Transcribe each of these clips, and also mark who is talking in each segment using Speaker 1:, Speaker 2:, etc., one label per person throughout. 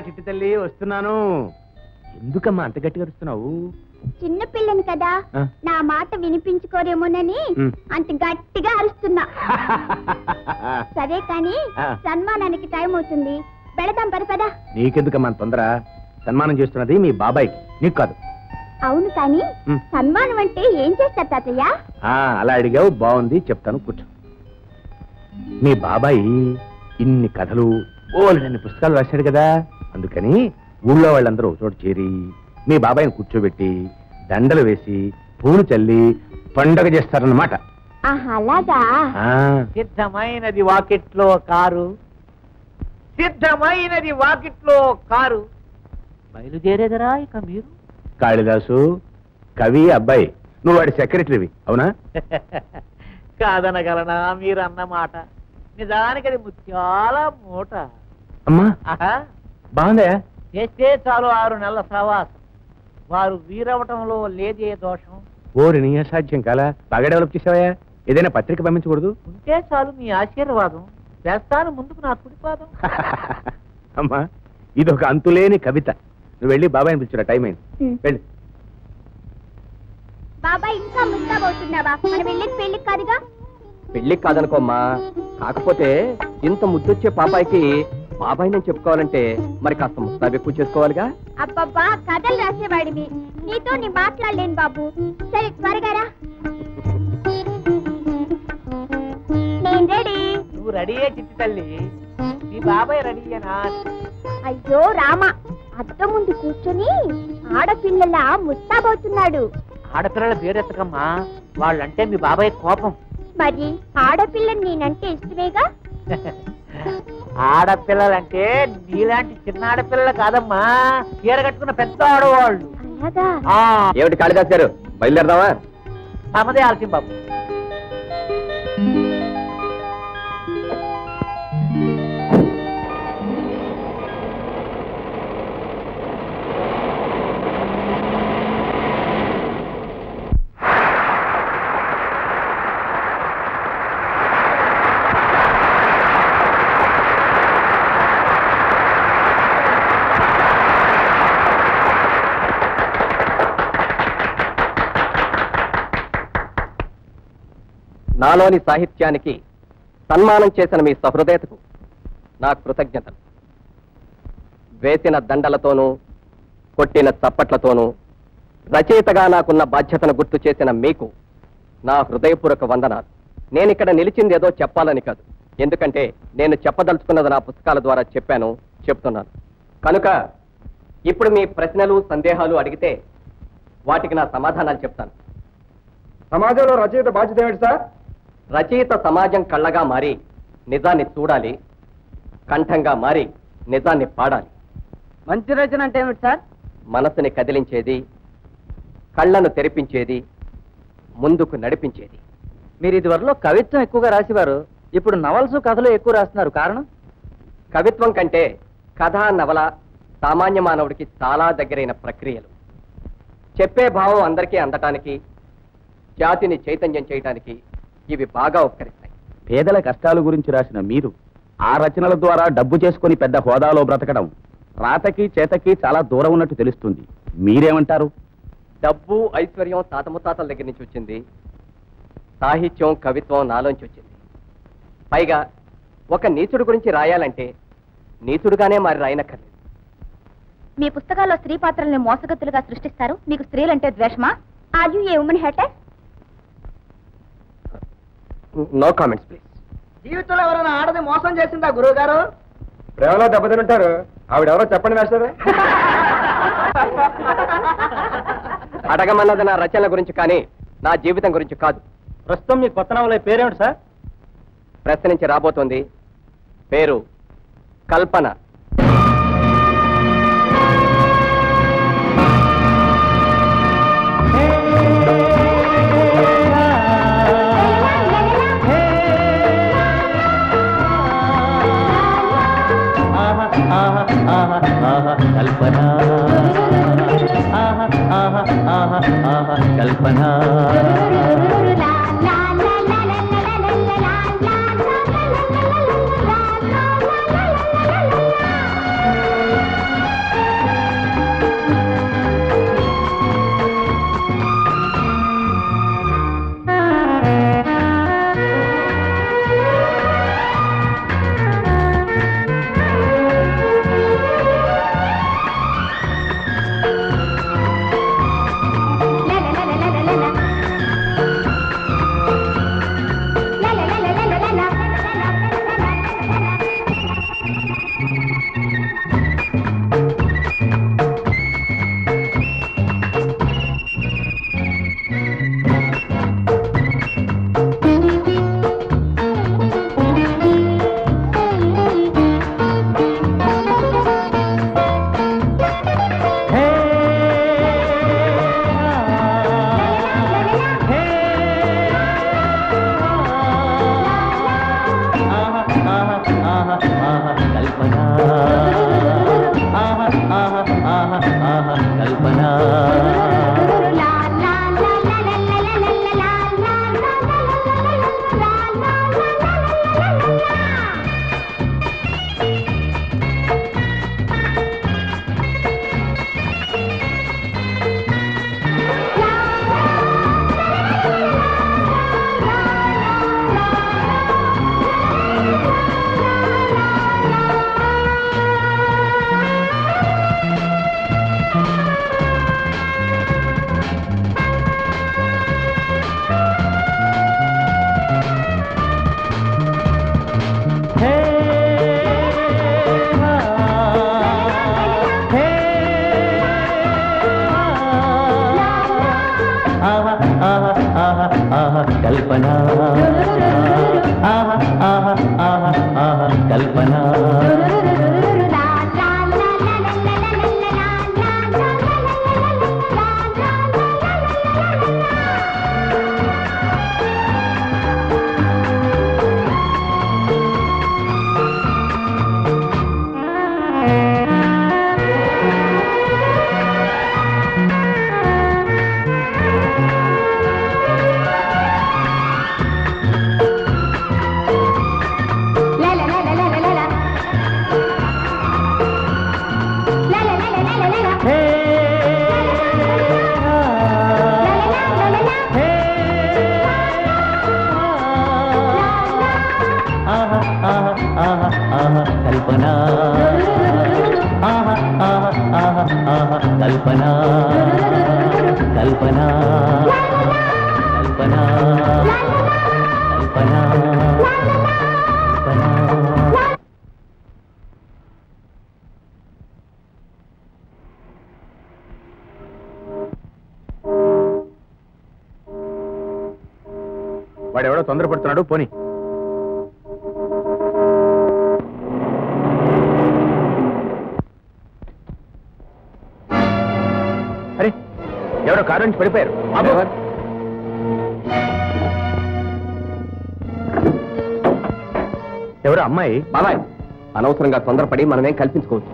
Speaker 1: చిట్టి తల్లి వస్తున్నాను ఎందుకమ్మా అంత గట్టిగా అరుస్తున్నావు
Speaker 2: చిన్న పిల్లని కదా
Speaker 1: ఆ.
Speaker 2: నా మాట వినిపించుకోరేమోనని
Speaker 1: ఉమ్.
Speaker 2: అంత గట్టిగా అరుస్తున్నా సరే కానీ
Speaker 1: ఆ.
Speaker 2: సన్మానానికి టైం అవుతుంది వెళదాం పరి పద
Speaker 1: నీకెందుకమ్మా అంత తొందర సన్మానం చేస్తున్నది మీ బాబాయ్కి నీకు కాదు
Speaker 2: అవును కానీ
Speaker 1: ఉమ్.
Speaker 2: సన్మానం అంటే ఏం చేస్తారు తాతయ్య
Speaker 1: ఆ, అలా అడిగావు బాగుంది చెప్తాను కూర్చో మీ బాబాయ్ ఇన్ని కథలు ఓలెన్ని పుస్తకాలు రాశాడు కదా అందుకని ఊళ్ళో వాళ్ళందరూ ఒక చోట చేరి మీ బాబాయ్ని కూర్చోబెట్టి దండలు వేసి పూలు చల్లి పండగ చేస్తారన్నమాట
Speaker 2: ఆహా అలాగా
Speaker 1: ఆ,
Speaker 3: సిద్ధమైనది వాకిట్లో కారు సిద్ధమైనది వాకిట్లో కారు బయలుదేరేదరా ఇక మీరు
Speaker 1: కాళిదాసు కవి అబ్బాయి నువ్వు వాడి సెక్రటరీవి అవునా
Speaker 3: కాదనగలనా మీరు అన్న మాట నిజానికి అది ముత్యాల మూట
Speaker 1: అమ్మా
Speaker 3: ఆహా
Speaker 1: బాగుందా
Speaker 3: చేస్తే చాలు ఆరు నెలల సవాసం వారు వీరవటంలో లేదే దోషం
Speaker 1: ఓరి నీ అసాధ్యం కాలా బాగా డెవలప్ చేసావా ఏదైనా పత్రిక పంపించకూడదు
Speaker 3: ఉంటే చాలు మీ ఆశీర్వాదం చేస్తాను ముందుకు నా కుడిపాదం
Speaker 1: అమ్మా ఇది ఒక అంతులేని కవిత నువ్వు వెళ్ళి బాబాయ్ని పిలిచిన టైం అయింది
Speaker 2: ఉమ్.
Speaker 1: వెళ్ళి
Speaker 2: బాబాయ్ ఇంకా ముస్తాబవుతున్నావా మనం వెళ్ళేది పెళ్లికి కాదుగా
Speaker 4: పెళ్లికి కాదనుకోమ్మా కాకపోతే ఇంత ముద్దొచ్చే పాపాయికి బాబాయ్ నేను చెప్పుకోవాలంటే మరి కాస్త ముస్తాబు ఎక్కువ చేసుకోవాలిగా
Speaker 2: అబ్బబ్బా కథలు రాసేవాడివి నీతో నీ మాట్లాడలేను బాబు సరే త్వరగా రా నేను రెడీ
Speaker 3: నువ్వు రెడీయే చిట్టి తల్లి మీ బాబాయ్ రెడీయేనా
Speaker 2: అయ్యో రామ అద్దం ముందు కూర్చొని ఆడపిల్లలా ముస్తాబవుతున్నాడు
Speaker 3: ఆడపిల్లల పేరెత్తకమ్మా వాళ్ళంటే మీ బాబాయ్ కోపం
Speaker 2: మరి ఆడపిల్లని నేనంటే ఇష్టమేగా
Speaker 3: ఆడపిల్లలంటే నీలాంటి చిన్న ఆడపిల్లలు కాదమ్మా చీర కట్టుకున్న పెద్ద ఆడవాళ్ళు
Speaker 2: అలాగా
Speaker 3: ఆ,
Speaker 4: ఏమిటి కాళిదాస్ గారు బయలుదేరదామా
Speaker 3: తమదే ఆలస్యం బాబు
Speaker 4: నాలోని సాహిత్యానికి సన్మానం చేసిన మీ సహృదయతకు నా కృతజ్ఞతలు వేసిన దండలతోనూ కొట్టిన చప్పట్లతోనూ రచయితగా నాకున్న బాధ్యతను గుర్తు చేసిన మీకు నా హృదయపూర్వక వందనాలు నేనిక్కడ నిలిచింది ఏదో చెప్పాలని కాదు ఎందుకంటే నేను చెప్పదలుచుకున్నది నా పుస్తకాల ద్వారా చెప్పాను చెప్తున్నాను కనుక ఇప్పుడు మీ ప్రశ్నలు సందేహాలు అడిగితే వాటికి నా సమాధానాలు చెప్తాను
Speaker 5: సమాజంలో రచయిత బాధ్యత ఏమిటి సార్
Speaker 4: రచయిత సమాజం కళ్ళగా మారి నిజాన్ని చూడాలి కంఠంగా మారి నిజాన్ని పాడాలి
Speaker 3: మంచి రచన అంటే ఏమిటి సార్
Speaker 4: మనసుని కదిలించేది కళ్ళను తెరిపించేది ముందుకు నడిపించేది
Speaker 3: మీరు ఇదివరలో కవిత్వం ఎక్కువగా రాసేవారు ఇప్పుడు నవల్స్ కథలు ఎక్కువ రాస్తున్నారు కారణం
Speaker 4: కవిత్వం కంటే కథ నవల సామాన్య మానవుడికి చాలా దగ్గరైన ప్రక్రియలు చెప్పే భావం అందరికీ అందటానికి జాతిని చైతన్యం చేయటానికి ఇవి బాగా ఉపకరిస్తాయి
Speaker 1: పేదల కష్టాల గురించి రాసిన మీరు ఆ రచనల ద్వారా డబ్బు చేసుకొని పెద్ద హోదాలో బ్రతకడం రాతకి చేతకి చాలా దూరం ఉన్నట్టు తెలుస్తుంది మీరేమంటారు
Speaker 4: డబ్బు ఐశ్వర్యం తాత ముత్తాతల దగ్గర నుంచి వచ్చింది సాహిత్యం కవిత్వం నాలోంచి వచ్చింది పైగా ఒక నీచుడు గురించి రాయాలంటే నీచుడుగానే మరి రాయనక్కర్లేదు
Speaker 2: మీ పుస్తకాల్లో స్త్రీ పాత్రల్ని మోసగత్తులుగా సృష్టిస్తారు మీకు స్త్రీలంటే ద్వేషమా are you a woman hater
Speaker 4: no comments please
Speaker 3: జీవితంలో ఎవరైనా ఆడది మోసం చేసిందా గురువు గారు
Speaker 5: ప్రేమలో దెబ్బతింటారు ఆవిడెవరో చెప్పండి మాస్టర్
Speaker 4: అడగమన్నది నా రచనల గురించి కానీ నా జీవితం గురించి కాదు
Speaker 3: ప్రస్తుతం మీ కొత్త నవల పేరేమిటి సార్
Speaker 4: ప్రశ్న నుంచి రాబోతోంది పేరు కల్పన
Speaker 3: కల్పన కల్పన
Speaker 6: కల్పన హే హా హే ఆహా ఆహా ఆహా ఆహా కల్పన ఆహా ఆహా ఆహా ఆహా కల్పన హే హే ఆహా ఆహా ఆహా ఆహా కల్పన ఆహా ఆహా ఆహా ఆహా కల్పన కల్పన కల్పన కల్పన కల్పన
Speaker 1: వాడెవడో తొందరపడుతున్నాడు పోని అరే ఎవరో కారు నుంచి పడిపోయారు ఆపు. ఎవరో అమ్మాయి
Speaker 4: బాబాయ్ అనవసరంగా తొందరపడి మనమేం కల్పించుకోవచ్చు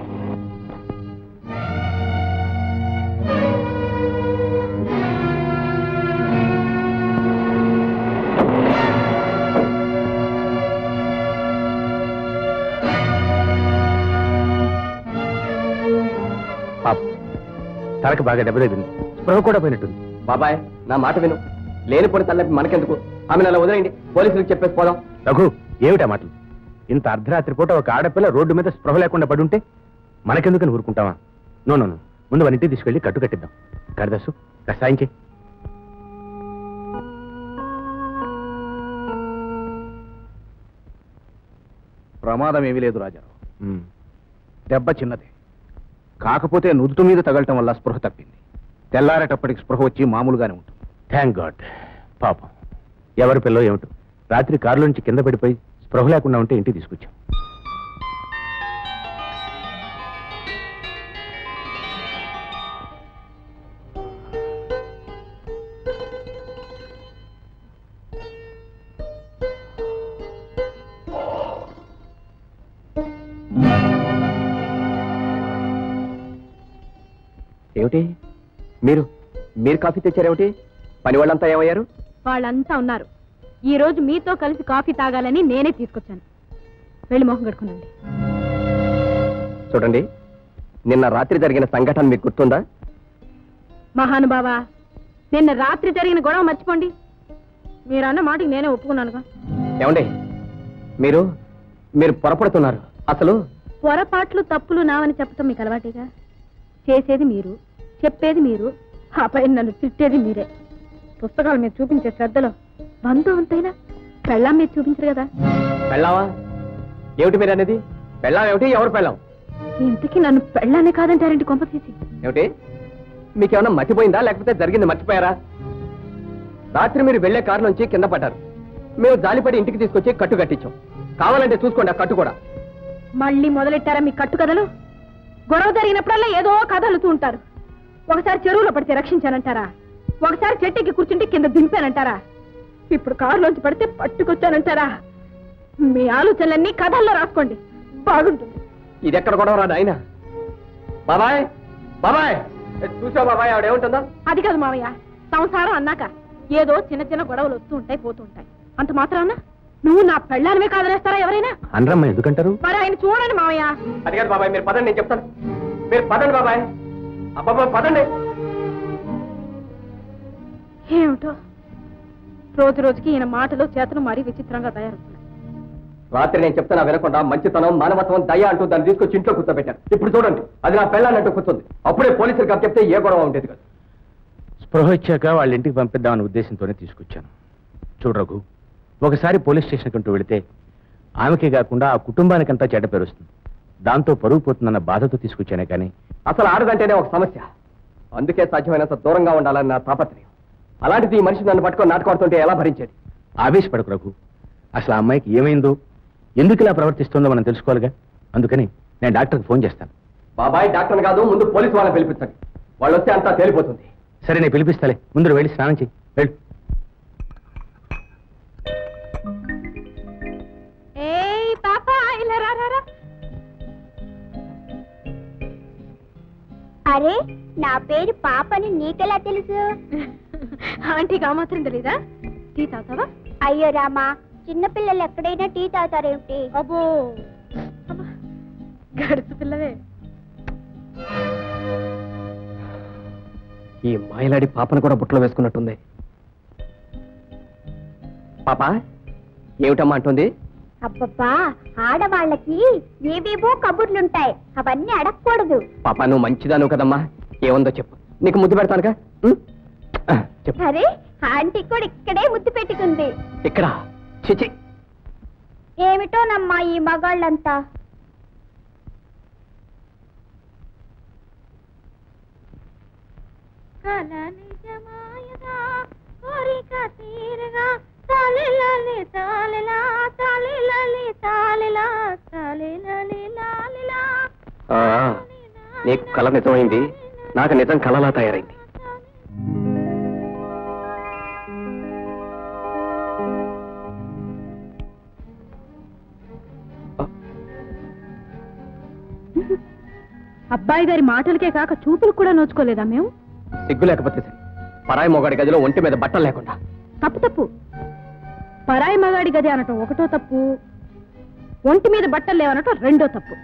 Speaker 1: పాప తలకు బాగా దెబ్బ తగిలింది స్పృహ కూడా పోయినట్టుంది
Speaker 4: బాబాయ్ నా మాట విను లేనిపోని తల్లపి మనకెందుకు ఆమెను అలా వదిలేయండి పోలీసులకు చెప్పేసి పోదాం
Speaker 1: రఘు ఏమిటా మాటలు ఇంత అర్ధరాత్రి పూట ఒక ఆడపిల్ల రోడ్డు మీద స్పృహ లేకుండా పడి ఉంటే మనకెందుకని ఊరుకుంటావా నో నో నో. ముందు వనింటి తీసుకెళ్లి కట్టు కట్టిద్దాం కరదాసు కషాయం చెయ్యి
Speaker 5: ప్రమాదం ఏమీ లేదు రాజారావు
Speaker 1: మ్మ్.
Speaker 5: దెబ్బ చిన్నదే కాకపోతే నుదుటి మీద తగలటం వల్ల స్పృహ తప్పింది తెల్లారేటప్పటికి స్పృహ వచ్చి మామూలుగానే ఉంటుంది
Speaker 1: థ్యాంక్ గాడ్ పాపం ఎవరి పిల్లో ఏమిటో రాత్రి కారులో నుంచి కింద పడిపోయి స్పృహ లేకుండా ఉంటే ఇంటికి తీసుకొచ్చాం
Speaker 4: ఏమిటి మీరు మీరు కాఫీ తెచ్చారేమిటి పని వాళ్ళంతా ఏమయ్యారు
Speaker 2: వాళ్ళంతా ఉన్నారు ఈ రోజు మీతో కలిసి కాఫీ తాగాలని నేనే తీసుకొచ్చాను వెళ్ళి మొహం కడుకునండి
Speaker 4: చూడండి నిన్న రాత్రి జరిగిన సంఘటన మీకు గుర్తుందా
Speaker 2: మహానుభావా నిన్న రాత్రి జరిగిన గొడవ మర్చిపోండి మీరు అన్న మాటకి నేనే ఒప్పుకున్నానుగా
Speaker 4: ఏమండి మీరు మీరు పొరపడుతున్నారు అసలు
Speaker 2: పొరపాట్లు తప్పులు నావని చెప్పటం మీకు అలవాటేగా చేసేది మీరు చెప్పేది మీరు ఆ పైన నన్ను తిట్టేది మీరే పుస్తకాల మీద చూపించే శ్రద్ధలో బంధువంతైనా పెళ్ళాం మీద చూపించరు కదా
Speaker 4: పెళ్ళావా ఏమిటి మీరు అనేది పెళ్ళాం ఏమిటి ఎవరు పెళ్ళాం
Speaker 2: ఇంతకీ నన్ను పెళ్ళానే కాదంటారేంటి కొంప తీసి
Speaker 4: ఏమిటి మీకేమన్నా మర్చిపోయిందా లేకపోతే జరిగింది మర్చిపోయారా రాత్రి మీరు వెళ్లే కారు నుంచి కింద పడ్డారు మేము జాలిపడి ఇంటికి తీసుకొచ్చి కట్టు కట్టించాం కావాలంటే చూసుకోండి ఆ కట్టు కూడా
Speaker 2: మళ్ళీ మొదలెట్టారా మీ కట్టు కథలు గొడవ జరిగినప్పుడల్లా ఏదో కథ అల్లుతూ ఉంటారు ఒకసారి చెరువులో పడితే రక్షించానంటారా ఒకసారి చెట్టుకి కూర్చుంటే కింద దింపానంటారా ఇప్పుడు కారులోంచి పడితే పట్టుకొచ్చానంటారా మీ ఆలోచనలన్నీ కథల్లో రాసుకోండి బాగుంటుంది
Speaker 4: ఇది ఎక్కడ కూడా రాదు ఆయన బాబాయ్ బాబాయ్ చూసా బాబాయ్ ఆవిడ ఏముంటుందా
Speaker 2: అది కాదు మావయ్య సంసారం అన్నాక ఏదో చిన్న చిన్న గొడవలు వస్తూ ఉంటాయి పోతూ ఉంటాయి అంత మాత్రాన నువ్వు నా పెళ్ళానివే కాదనేస్తారా ఎవరైనా
Speaker 1: అనరమ్మా ఎందుకంటారు
Speaker 2: మరి ఆయన చూడండి మావయ్య
Speaker 4: అది కాదు బాబాయ్ మీరు పదండి నేను చెప్తాను మీరు పదండి బాబాయ్ అబ్బాబా పదండి
Speaker 2: ఏమిటో రోజు రోజుకి ఈయన మాటలు చేతలు మరీ విచిత్రంగా తయారవుతున్నాయి
Speaker 4: రాత్రి నేను చెప్తున్నా వినకుండా మంచితనం మానవత్వం దయ అంటూ దాన్ని తీసుకొచ్చి ఇంట్లో కూర్చోబెట్టారు ఇప్పుడు చూడండి అది నా పెళ్ళాలంటూ కూర్చుంది అప్పుడే పోలీసులకు చెప్తే ఏ గొడవ ఉండేది కాదు
Speaker 1: స్పృహ వచ్చాక వాళ్ళ ఇంటికి పంపిద్దామనే ఉద్దేశంతోనే తీసుకొచ్చాను చూడు రఘు ఒకసారి పోలీస్ స్టేషన్కి అంటూ వెళితే ఆమెకే కాకుండా ఆ కుటుంబానికంతా చెడ్డ పేరు వస్తుంది దాంతో పరుగు పోతుందన్న బాధతో తీసుకొచ్చానే కానీ
Speaker 4: అసలు ఆడదంటేనే ఒక సమస్య అందుకే సాధ్యమైనంత దూరంగా ఉండాలని నా తాపత్రయం అలాంటిది ఈ మనిషి నన్ను పట్టుకొని నాటుకోడుతుంటే ఎలా భరించేది
Speaker 1: ఆవేశపడకు రఘు అసలు ఆ అమ్మాయికి ఏమైందో ఎందుకు ఇలా ప్రవర్తిస్తుందో మనం తెలుసుకోవాలిగా అందుకని నేను డాక్టర్కి ఫోన్ చేస్తాను
Speaker 4: బాబాయ్ డాక్టర్ కాదు ముందు పోలీసు వాళ్ళని పిలిపించండి వాళ్ళు వస్తే అంతా తేలిపోతుంది
Speaker 1: సరే నేను పిలిపిస్తాలే ముందు నువ్వు వెళ్ళి స్నానం చెయ్యి వెళ్ళు
Speaker 2: ఏయ్ పాప ఇలా రా రా, రా
Speaker 7: అరే నా పేరు పాపని నీకెలా తెలుసు
Speaker 2: ఆంటీకి ఆ మాత్రం తెలీదా టీ తాతావా
Speaker 7: అయ్యో రామా చిన్నపిల్లలు ఎక్కడైనా టీ తాగుతారేమిటి
Speaker 2: అబ్బో అబ్బా, గడుసు పిల్లవే
Speaker 4: ఈ మాయలాడి పాపను కూడా బుట్టలో వేసుకున్నట్టుంది పాప ఏమిటమ్మా అంటుంది
Speaker 7: అబ్బబ్బా ఆడవాళ్ళకి ఏవేవో కబుర్లుంటాయి అవన్నీ అడగకూడదు
Speaker 4: పాప నువ్వు మంచిదాను కదమ్మా ఏముందో చెప్పు నీకు ముద్దు పెడతానుగా ఉం? ఆ, చెప్పు
Speaker 7: సరే ఆంటీ కూడా ఇక్కడే ముద్దు పెట్టుకుంది
Speaker 4: ఇక్కడ చిచి
Speaker 7: ఏమిటోనమ్మా ఈ మగాళ్ళంతా కల నిజమాయగా కోరిక తీరగా తాలిలాలి తాలిలా తాలిలాలి తాలిలా తాలిలాలి లాలిలా
Speaker 4: ఆ, నీకు కళ నిజమైంది నాకు నిజం కళలా తయారైంది
Speaker 2: అబ్బాయి గారి మాటలకే కాక చూపులు కూడా నోచుకోలేదా మేము
Speaker 4: సిగ్గు లేకపోతే సరే పరాయి మొగాడి గదిలో ఒంటి మీద బట్టలు లేకుండా
Speaker 2: తప్పు తప్పు పరాయి మగాడి గది అనటం ఒకటో తప్పు ఒంటి మీద బట్టలు లేవనటం రెండో తప్పు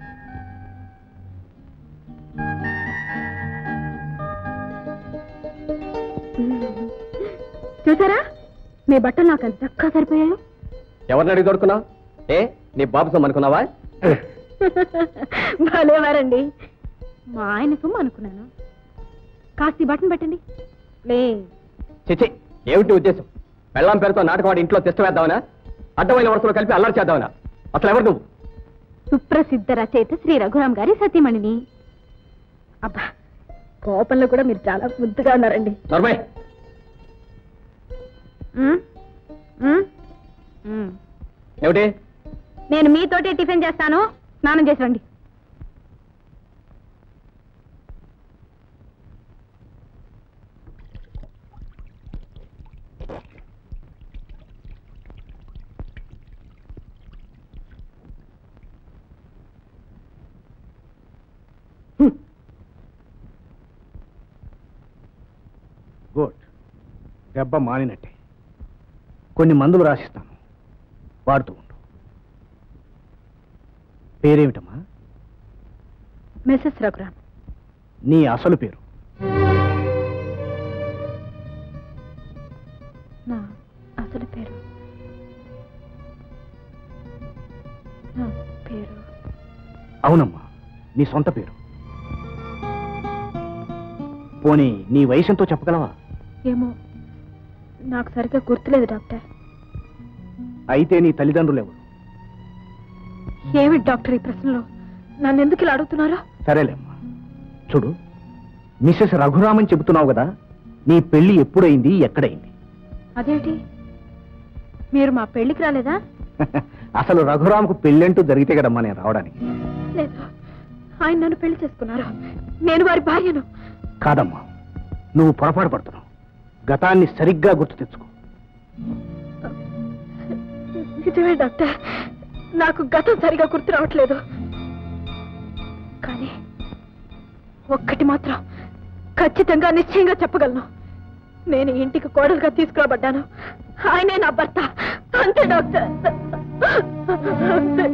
Speaker 2: చూసారా మీ బట్టలు నాకు ఎంత చక్కగా సరిపోయాయో
Speaker 4: ఎవరిని అడిగి దొరుకున్నావు ఏ నీ బాబు సొమ్ము అనుకున్నావా
Speaker 2: భలేవారండి మా ఆయన సొమ్ము అనుకున్నాను కాస్త ఈ బటన్ పెట్టండి లే
Speaker 4: చిచి ఏమిటి నీ ఉద్దేశం పెళ్ళాం పేరుతో నాటకవాడి ఇంట్లో తెస్త వేద్దామనా అడ్డమైన వరుసలో కలిపి అల్లరి చేద్దామనా అసలు ఎవరు నువ్వు
Speaker 2: సుప్రసిద్ధ రచయిత శ్రీ రఘురాం గారి సతీమణిని అబ్బా కోపంలో కూడా మీరు చాలా ముద్దుగా ఉన్నారండి
Speaker 4: నర్మయ్
Speaker 2: ఉమ్, ఉమ్, ఉమ్.
Speaker 4: ఏమిటి
Speaker 2: నేను మీతోటే టిఫిన్ చేస్తాను స్నానం చేసి రండి
Speaker 5: గుడ్ దెబ్బ మానినట్టే కొన్ని మందులు రాసిస్తాను వాడుతూ ఉండు పేరేమిటమ్మా
Speaker 2: మిస్సెస్ రఘురాం
Speaker 5: నీ అసలు పేరు
Speaker 2: నా అసలు పేరు నా పేరు
Speaker 5: అవునమ్మా నీ సొంత పేరు పోనీ నీ వయసెంతో చెప్పగలవా
Speaker 2: ఏమో నాకు సరిగ్గా గుర్తులేదు డాక్టర్
Speaker 5: అయితే నీ తల్లిదండ్రులు ఎవరు
Speaker 2: ఏమిటి డాక్టర్ ఈ ప్రశ్నలో నన్ను ఎందుకు ఇలా అడుగుతున్నారా
Speaker 5: సరేలేమ్మా చూడు మిస్సెస్ రఘురామన్ చెబుతున్నావు కదా నీ పెళ్లి ఎప్పుడైంది ఎక్కడైంది
Speaker 2: అదేంటి మీరు మా పెళ్లికి రాలేదా
Speaker 5: అసలు రఘురామకు పెళ్ళంటూ జరిగితే కదమ్మా నేను రావడానికి
Speaker 2: లేదు ఆయన నన్ను పెళ్లి చేసుకున్నారు నేను వారి భార్యను
Speaker 5: కాదమ్మా నువ్వు పొరపాటు పడుతున్నావు గతాన్ని సరిగ్గా గుర్తు తెచ్చుకో
Speaker 2: నిజమే డాక్టర్ నాకు గతం సరిగా గుర్తు రావట్లేదు కానీ ఒక్కటి మాత్రం ఖచ్చితంగా నిశ్చయంగా చెప్పగలను నేను ఈ ఇంటికి కోడలుగా తీసుకురాబడ్డాను ఆయనే నా భర్త అంతే డాక్టర్ అంతే.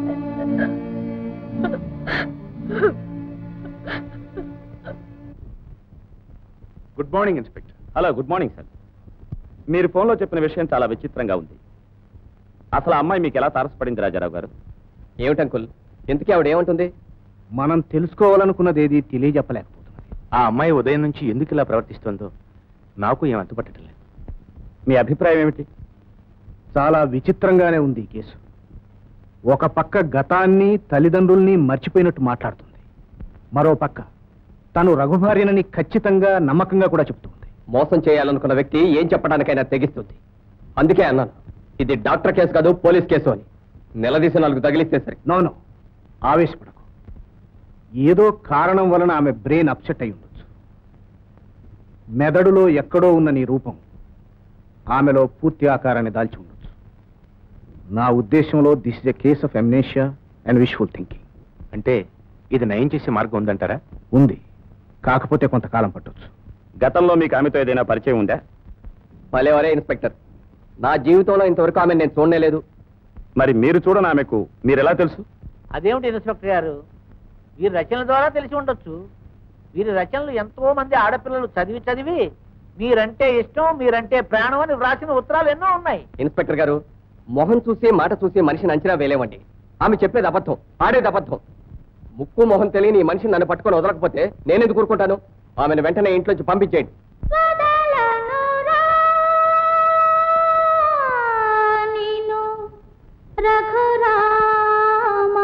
Speaker 5: Good morning inspector hello good morning sir మీరు ఫోన్లో చెప్పిన విషయం చాలా విచిత్రంగా ఉంది అసలు ఆ అమ్మాయి మీకు ఎలా తారసపడింది రాజారావు గారు
Speaker 4: ఏమిటంకుల్ ఇంతకీ ఆవిడ ఏమంటుంది
Speaker 5: మనం తెలుసుకోవాలనుకున్నది ఏది తెలియజెప్పలేకపోతున్నది
Speaker 1: ఆ అమ్మాయి ఉదయం నుంచి ఎందుకు ఇలా ప్రవర్తిస్తుందో నాకు ఏం అంతుపట్టడం లేదు
Speaker 5: మీ అభిప్రాయం ఏమిటి చాలా విచిత్రంగానే ఉంది ఈ కేసు ఒక పక్క గతాన్ని తల్లిదండ్రుల్ని మర్చిపోయినట్టు మాట్లాడుతుంది మరో పక్క తను రఘుభార్యనని ఖచ్చితంగా నమ్మకంగా కూడా చెప్తుంది
Speaker 4: మోసం చేయాలనుకున్న వ్యక్తి ఏం చెప్పడానికైనా తెగిస్తుంది అందుకే అన్నాను ఇది డాక్టర్ కేసు కాదు పోలీస్ కేసు అని నిలదీసి నాలుగు తగిలిస్తే సరి
Speaker 5: నోనో ఆవేశపడకు ఏదో కారణం వలన ఆమె బ్రెయిన్ అప్సెట్ అయి ఉండొచ్చు మెదడులో ఎక్కడో ఉన్న నీ రూపం ఆమెలో పూర్తి ఆకారాన్ని దాల్చి ఉండొచ్చు నా ఉద్దేశంలో this is a case of amnesia and wishful thinking
Speaker 1: అంటే ఇది నయం చేసే మార్గం ఉందంటారా
Speaker 5: ఉంది కాకపోతే కొంతకాలం పట్టొచ్చు
Speaker 1: గతంలో మీకు ఆమెతో ఏదైనా పరిచయం ఉందా
Speaker 4: భలేవరే ఇన్స్పెక్టర్ నా జీవితంలో ఇంతవరకు ఆమె నేను చూడనే లేదు
Speaker 1: మరి మీరు చూడని ఆమెకు మీరు ఎలా తెలుసు
Speaker 3: అదేమిటి ఇన్స్పెక్టర్ గారు వీరి రచనల ద్వారా తెలిసి ఉండొచ్చు వీరి రచనలు ఎంతో మంది ఆడపిల్లలు చదివి చదివి మీరంటే ఇష్టం మీరంటే ప్రాణం అని వ్రాసిన ఉత్తరాలు ఎన్నో ఉన్నాయి
Speaker 4: ఇన్స్పెక్టర్ గారు మొహం చూసి మాట చూసి మనిషిని అంచనా వేలేవండి ఆమె చెప్పేది అబద్ధం ఆడేది అబద్ధం ముక్కు మొహం తెలియని ఈ మనిషిని నన్ను పట్టుకొని వదలకపోతే నేనెందుకు కూరుకుంటాను ఆమెను వెంటనే ఇంట్లోంచి పంపించేయండి
Speaker 7: నీను రఘురామా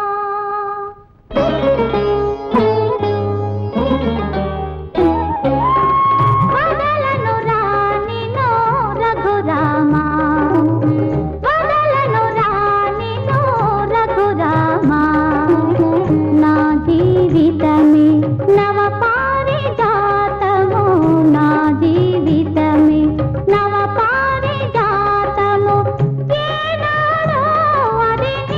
Speaker 7: వదలను రానిను రఘురామా వదలను రానిను రఘురామా నా జీవితమే నవ పారిజాతము నా జీవితమే నవ పారిజాతము ఏనాడో అది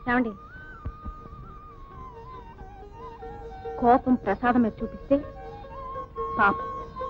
Speaker 2: ఏమండి కోపం ప్రసాదం మీద చూపిస్తే పాపం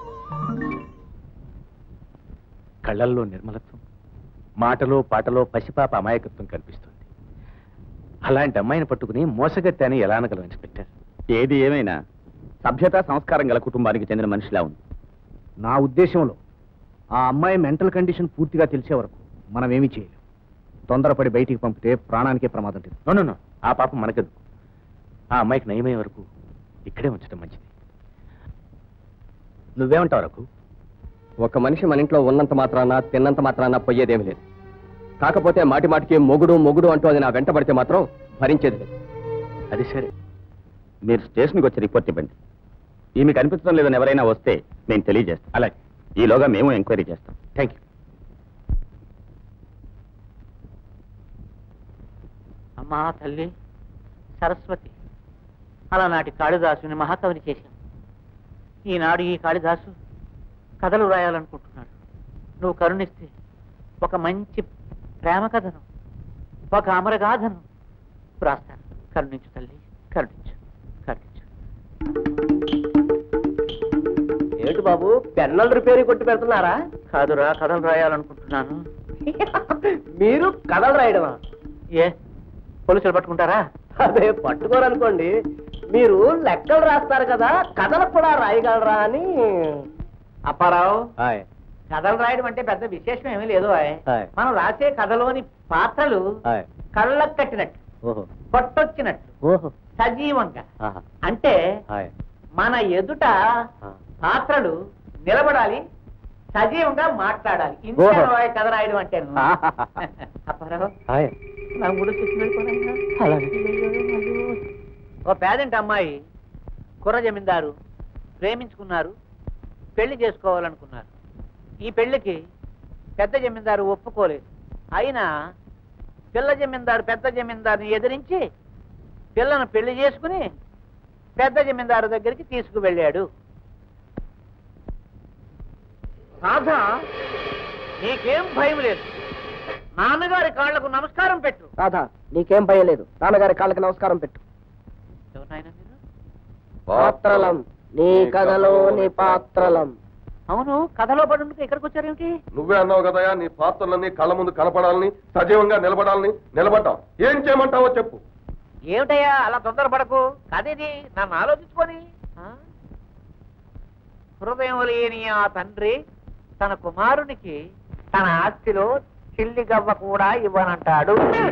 Speaker 1: కళ్ళల్లో నిర్మలత్వం మాటలో పాటలో పసిపాప అమాయకత్వం కనిపిస్తుంది అలాంటి అమ్మాయిని పట్టుకుని మోసగత్తి అని ఎలా అనగలం ఇన్స్పెక్టర్
Speaker 4: ఏది ఏమైనా సభ్యత సంస్కారం గల కుటుంబానికి చెందిన మనిషిలా ఉంది
Speaker 5: నా ఉద్దేశంలో ఆ అమ్మాయి మెంటల్ కండిషన్ పూర్తిగా తెలిసే వరకు మనం ఏమీ చేయలేం తొందరపడి బయటికి పంపితే ప్రాణానికే ప్రమాదం లేదు
Speaker 1: నో, నో, నో. ఆ పాపం మనకదు ఆ అమ్మాయికి నయమయ్యే వరకు ఇక్కడే ఉంచడం మంచిది నువ్వేమంటావు రఘు
Speaker 4: ఒక మనిషి మన ఇంట్లో ఉన్నంత మాత్రాన తిన్నంత మాత్రాన పోయేదేమి లేదు కాకపోతే మాటి మాటికి మొగుడు మొగుడు అంటూ అది నా వెంట పడితే మాత్రం భరించేది లేదు
Speaker 1: అది సరే
Speaker 4: మీరు స్టేషన్కి వచ్చి రిపోర్ట్ ఇవ్వండి ఈమె కనిపించడం లేదని ఎవరైనా వస్తే నేను తెలియజేస్తాను
Speaker 1: అలాగే
Speaker 4: ఈలోగా మేము ఎంక్వైరీ చేస్తాం
Speaker 1: థ్యాంక్ యూ
Speaker 3: అమ్మా తల్లి సరస్వతి అలనాటి కాళిదాసుని మహాకవిని చేశాం ఈనాడు ఈ కాళిదాసు కథలు రాయాలనుకుంటున్నాడు నువ్వు కరుణిస్తే ఒక మంచి ప్రేమ కథను ఒక అమరగాథను రాస్తాను కరుణించు తల్లి కరుణించు కరుణించు
Speaker 4: ఏంటి బాబు పెన్నలు రిపేర్ కొట్టి పెడుతున్నారా
Speaker 3: కాదురా కథలు రాయాలనుకుంటున్నాను
Speaker 4: మీరు కథలు రాయడమా
Speaker 3: ఏ పోలీసులు పట్టుకుంటారా
Speaker 4: అదే పట్టుకోరనుకోండి మీరు లెక్కలు రాస్తారు కదా కథలు కూడా రాయగలరా అని
Speaker 3: అప్పారావు కథలు రాయడం అంటే పెద్ద విశేషం ఏమీ లేదు ఆయ్.
Speaker 4: ఆయ్.
Speaker 3: మనం రాసే కథలోని పాత్రలు కళ్ళకు కట్టినట్టు
Speaker 4: ఓహో
Speaker 3: కొట్టొచ్చినట్టు
Speaker 4: ఓహో
Speaker 3: సజీవంగా అంటే మన ఎదుట పాత్రలు నిలబడాలి సజీవంగా మాట్లాడాలి ఇంతే
Speaker 4: ఓహో.
Speaker 3: ఆయ్ కథ రాయడం అంటే అప్పారావు నా మూడు ఓ పేదంటి అమ్మాయి కుర్ర జమీందారు ప్రేమించుకున్నారు పెళ్లి చేసుకోవాలనుకున్నారు ఈ పెళ్లికి పెద్ద జమీందారు ఒప్పుకోలేదు అయినా పిల్ల జమీందారు పెద్ద జమీందారుని ఎదిరించి పిల్లను పెళ్లి చేసుకుని పెద్ద జమీందారు దగ్గరికి తీసుకువెళ్ళాడు రాధా నీకేం భయం లేదు నాన్నగారి కాళ్లకు నమస్కారం పెట్టు
Speaker 4: రాధా నీకేం భయం లేదు నాన్నగారి కాళ్ళకి నమస్కారం పెట్టు
Speaker 3: ఎవరు నాయనా మీరు?
Speaker 4: పాత్రలం నీ కథలో నీ పాత్రలం
Speaker 3: అవును కథలో పడుందుకు ఇక్కడికి వచ్చారేమిటి
Speaker 8: నువ్వే అన్నావు కదయా నీ పాత్రలన్నీ కళ్ళ ముందు కనపడాలని సజీవంగా నిలబడాలని నిలబడ్డావు ఏం చేయమంటావో చెప్పు
Speaker 3: ఏమిటయ్యా అలా తొందరపడకు కదేది నన్ను ఆలోచించుకొని ఆ? హృదయం లేని ఆ తండ్రి తన కుమారునికి తన ఆస్తిలో చిల్లి గవ్వ కూడా ఇవ్వనంటాడు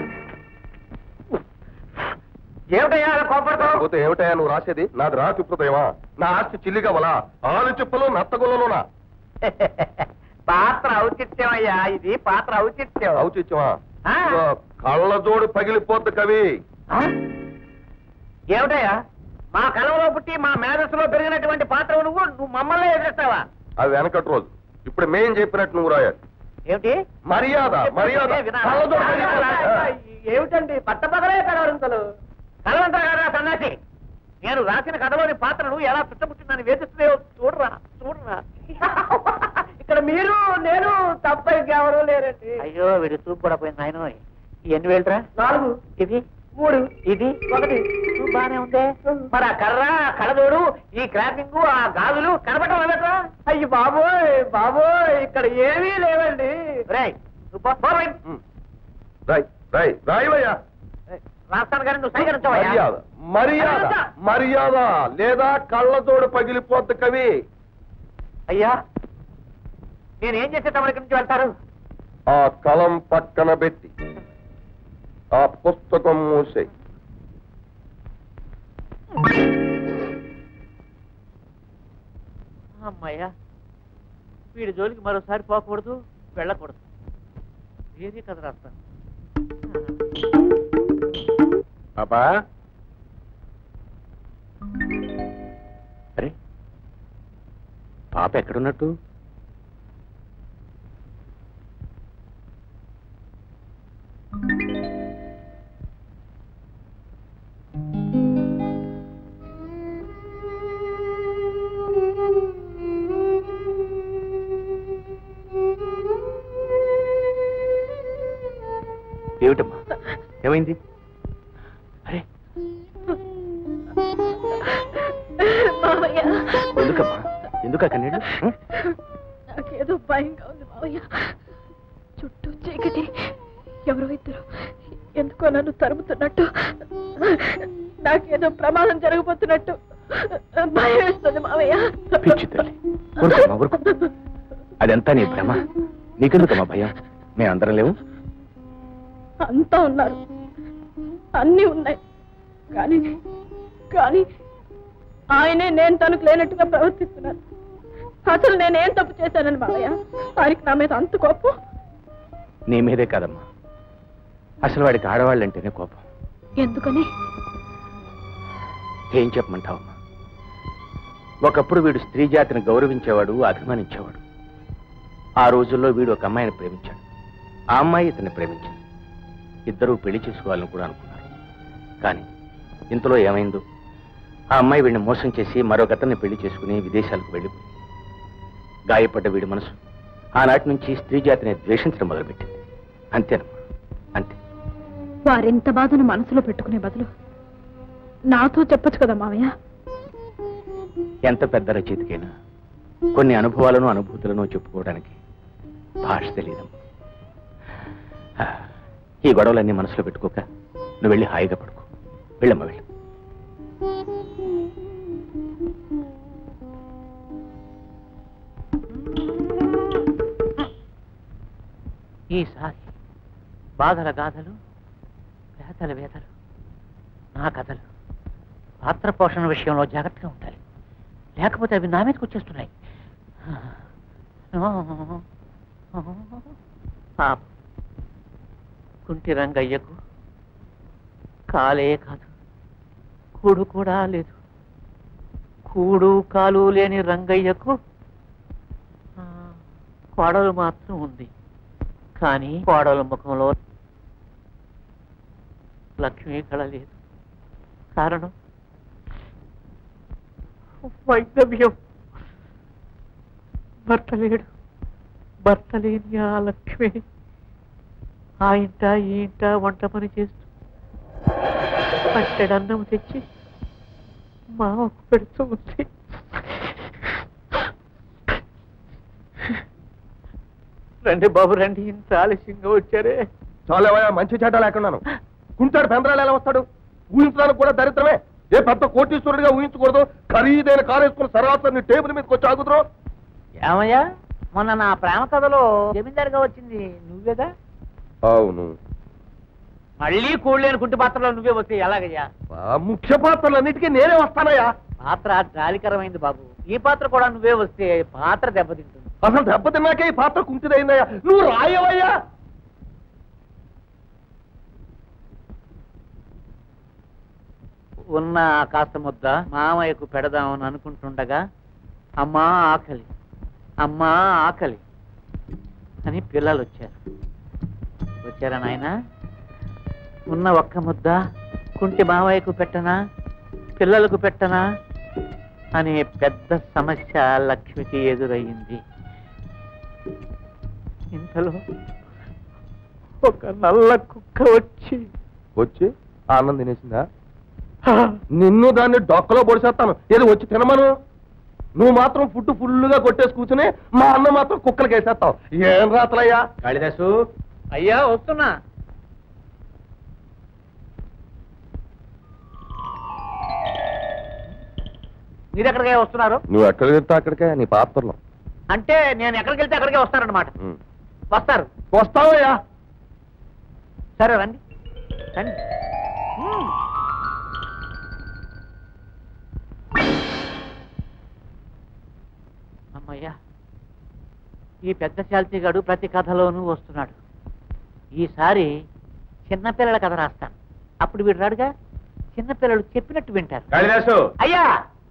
Speaker 3: ఏమిటయ్యా అలా కోపడతావు
Speaker 8: కాకపోతే ఏమిటయా నువ్వు రాసేది నాది రాతి హృదయమా నా ఆస్తి చిల్లిగా వలా ఆలు చెప్పులు నత్తగులలోనా
Speaker 3: పాత్ర ఔచిత్యం అయ్యా ఇది పాత్ర ఔచిత్యం
Speaker 8: అవుచిచ్చమా
Speaker 3: ఆ.
Speaker 8: కళ్ళజోడు పగిలిపోద్ది కవి
Speaker 3: ఆ? ఏమిటయ్యా మా కలవలో పుట్టి మా మేధస్సులో పెరిగినటువంటి పాత్ర నువ్వు నువ్వు మమ్మల్ని ఎదురుస్తావా
Speaker 8: అది వెనకటి రోజు ఇప్పుడు మేం చెప్పినట్టు నువ్వు రాయాలి
Speaker 3: ఏమిటి
Speaker 8: మర్యాద మర్యాద కళ్ళజోడు పగిలిపోద్ది.
Speaker 3: ఏమిటండి పట్టపగలే కలవరింతలు కలవంతరా కదా సన్నాసి నేను రాసిన కథలోని పాత్రను ఎలా చుట్టముట్టిందని వేధిస్తుందో చూడరా చూడరా ఇక్కడ మీరు నేను తప్ప ఇంకెవరూ లేరండి అయ్యో వీడు చూపు కూడా పోయింది ఆయన ఎన్ని వేలురా నాలుగు ఇది మూడు ఇది ఒకటి చూపు బానే ఉందే మరి ఆ కర్ర కళ్ళదోడు ఈ క్రాపింగ్ ఆ గాజులు కనబడటం లేదట్రా అయ్యి బాబోయ్ బాబోయ్ ఇక్కడ ఏమీ లేవండి రేయ్ నువ్వు పో, పో బయట.
Speaker 8: ఉమ్. రాయ్ రాయ్ రాయవయ్యా
Speaker 3: రాస్తాను కానీ నువ్వు సైకరించవయ్యా
Speaker 8: మర్యాద మర్యాద మర్యాద లేదా కళ్ళజోడు పగిలిపోద్ది కవి
Speaker 3: అయ్యా నేనేం చేస్తే తమరి ఇక్కడి నుంచి వెళ్తారు
Speaker 8: ఆ కలం పక్కన పెట్టి ఆ పుస్తకం మూసే
Speaker 3: అమ్మయ్యా వీడి జోలికి మరోసారి పోకూడదు వెళ్ళకూడదు ఏది కథ రాస్తాను
Speaker 1: పాపా అరే పాప ఎక్కడున్నట్టు ఏమిటమ్మా ఏమైంది
Speaker 2: మావయ్య
Speaker 1: ఎందుకమ్మా ఎందుకు కన్నీళ్ళు ఉం?
Speaker 2: నాకేదో భయంగా ఉంది మావయ్య చుట్టూ చీకటి ఎవరో ఇద్దరు ఎందుకో నన్ను తరుముతున్నట్టు నాకేదో ప్రమాదం జరగబోతున్నట్టు భయం వేస్తుంది మావయ్య
Speaker 1: పిచ్చి తల్లి ఊరుకోమ్మా ఊరుకో అదంతా నీ భ్రమ నీకెందుకమ్మా భయం మేమందరం లేవు
Speaker 2: అంతా ఉన్నారు అన్నీ ఉన్నాయి కానీ కానీ ఆయనే నేను తనకు లేనట్టుగా ప్రవర్తిస్తున్నాను అసలు నేనేం తప్పు చేశానని మావయ్య ఆయనకి నా మీద అంత కోపం
Speaker 1: నీ మీదే కాదమ్మా అసలు వాడికి ఆడవాళ్ళంటేనే కోపం
Speaker 2: ఎందుకని
Speaker 1: ఏం చెప్పమంటావమ్మా ఒకప్పుడు వీడు స్త్రీ జాతిని గౌరవించేవాడు అభిమానించేవాడు ఆ రోజుల్లో వీడు ఒక అమ్మాయిని ప్రేమించాడు ఆ అమ్మాయి ఇతన్ని ప్రేమించింది ఇద్దరూ పెళ్లి చేసుకోవాలని కూడా అనుకున్నారు కానీ ఇంతలో ఏమైందో ఆ అమ్మాయి వీడిని మోసం చేసి మరొకతన్ని పెళ్లి చేసుకుని విదేశాలకు వెళ్ళిపోయింది గాయపడ్డ వీడి మనసు ఆనాటి నుంచి స్త్రీ జాతిని ద్వేషించడం మొదలుపెట్టింది అంతేనమ్మా అంతే
Speaker 2: వారింత బాధను మనసులో పెట్టుకునే బదులు నాతో చెప్పొచ్చు కదా మావయ్య
Speaker 1: ఎంత పెద్ద రచయితకైనా కొన్ని అనుభవాలను అనుభూతులను చెప్పుకోవడానికి భాష తెలియదమ్మా ఆ, ఈ గొడవలన్నీ మనసులో పెట్టుకోక నువ్వు వెళ్ళి హాయిగా పడుకో వెళ్ళమ్మా వెళ్ళు
Speaker 3: ఈసారి బాధల గాథలు వేతల వేతలు నా కథలు పాత్ర పోషణ విషయంలో జాగ్రత్తగా ఉండాలి లేకపోతే అవి నా మీదకి వచ్చేస్తున్నాయి పాప కుంటి రంగయ్యకు కాలే కాదు కూడు కూడా లేదు కూడు కాలు లేని రంగయ్యకు ఆ, కోడలు మాత్రం ఉంది కానీ కోడల ముఖంలో లక్ష్మీ కళ లేదు కారణం వైద్యవ్యం భర్త లేడు భర్త లేని ఆ లక్ష్మి ఆ ఇంట ఈ ఇంట వంట పని చేస్తూ పట్టెడన్నం తెచ్చి మామకు పెడుతూ ఉంది రండి బాబు రండి ఇంత ఆలస్యంగా వచ్చారే
Speaker 8: చాలేవయ్యా మంచి చెడ్డ లేకున్నాను కుంటాడు పెందరాలు ఎలా వస్తాడు ఊహించడానికి కూడా దరిద్రమే ఏ పెద్ద కోటీశ్వరుడిగా ఊహించకూడదు ఖరీదైన కారు వేసుకుని సరాసరి నీ టేబుల్ మీదకి వచ్చి ఆగుతురు
Speaker 3: ఏమయ్యా మొన్న నా ప్రేమ కథలో జమీందారుగా వచ్చింది నువ్వేగా
Speaker 8: అవును
Speaker 3: మళ్ళీ కూడలేని కుంటి పాత్రలో నువ్వే వస్తే ఎలాగయ్యా
Speaker 8: ఆ ముఖ్య పాత్రలన్నిటికీ నేనే వస్తానయ్యా
Speaker 3: పాత్ర జాలికరమైంది బాబు ఈ పాత్ర కూడా నువ్వే వస్తే పాత్ర దెబ్బతింటుంది
Speaker 8: అసలు దెబ్బతిన్నాకే ఈ పాత్ర కుంటిదైందయ్యా నువ్వు రాయవయ్యా
Speaker 3: ఉన్న ఆ కాస్త ముద్ద మామయ్యకు పెడదామని అనుకుంటుండగా అమ్మా ఆకలి అమ్మా ఆకలి అని పిల్లలు వచ్చారు వచ్చారా నాయన ఉన్న ఒక్క ముద్ద కుంటి మామయ్యకు పెట్టనా పిల్లలకు పెట్టనా అనే పెద్ద సమస్య లక్ష్మికి ఎదురయ్యింది ఇంతలో ఒక నల్ల కుక్క వచ్చి
Speaker 8: వచ్చి ఆనందం తినేసిందా నిన్ను దాన్ని డొక్కలో పొడిచేస్తాను ఏది వచ్చి తినమను నువ్వు మాత్రం ఫుడ్ ఫుల్గా కొట్టేసి కూర్చుని మా అన్న మాత్రం కుక్కలకి వేసేస్తావు ఏం రాతలయ్యా
Speaker 1: కాళిదాసు
Speaker 3: అయ్యా వస్తున్నా మీరు ఎక్కడికే వస్తున్నారు
Speaker 8: నువ్వు ఎక్కడికి వెళ్తా అక్కడికే నీ పాత్రలో
Speaker 3: అంటే నేను ఎక్కడికి వెళ్తే అక్కడికే వస్తారన్నమాట వస్తారు
Speaker 8: వస్తావయ్యా
Speaker 3: సరే రండి రండి మ్మ్. అమ్మయ్యా ఈ పెద్ద శాల్తీగాడు ప్రతి కథలోనూ వస్తున్నాడు ఈసారి చిన్నపిల్లల కథ రాస్తాను అప్పుడు వీడు రాడుగా చిన్నపిల్లలు చెప్పినట్టు వింటారు
Speaker 1: కాళిదాసు
Speaker 3: అయ్యా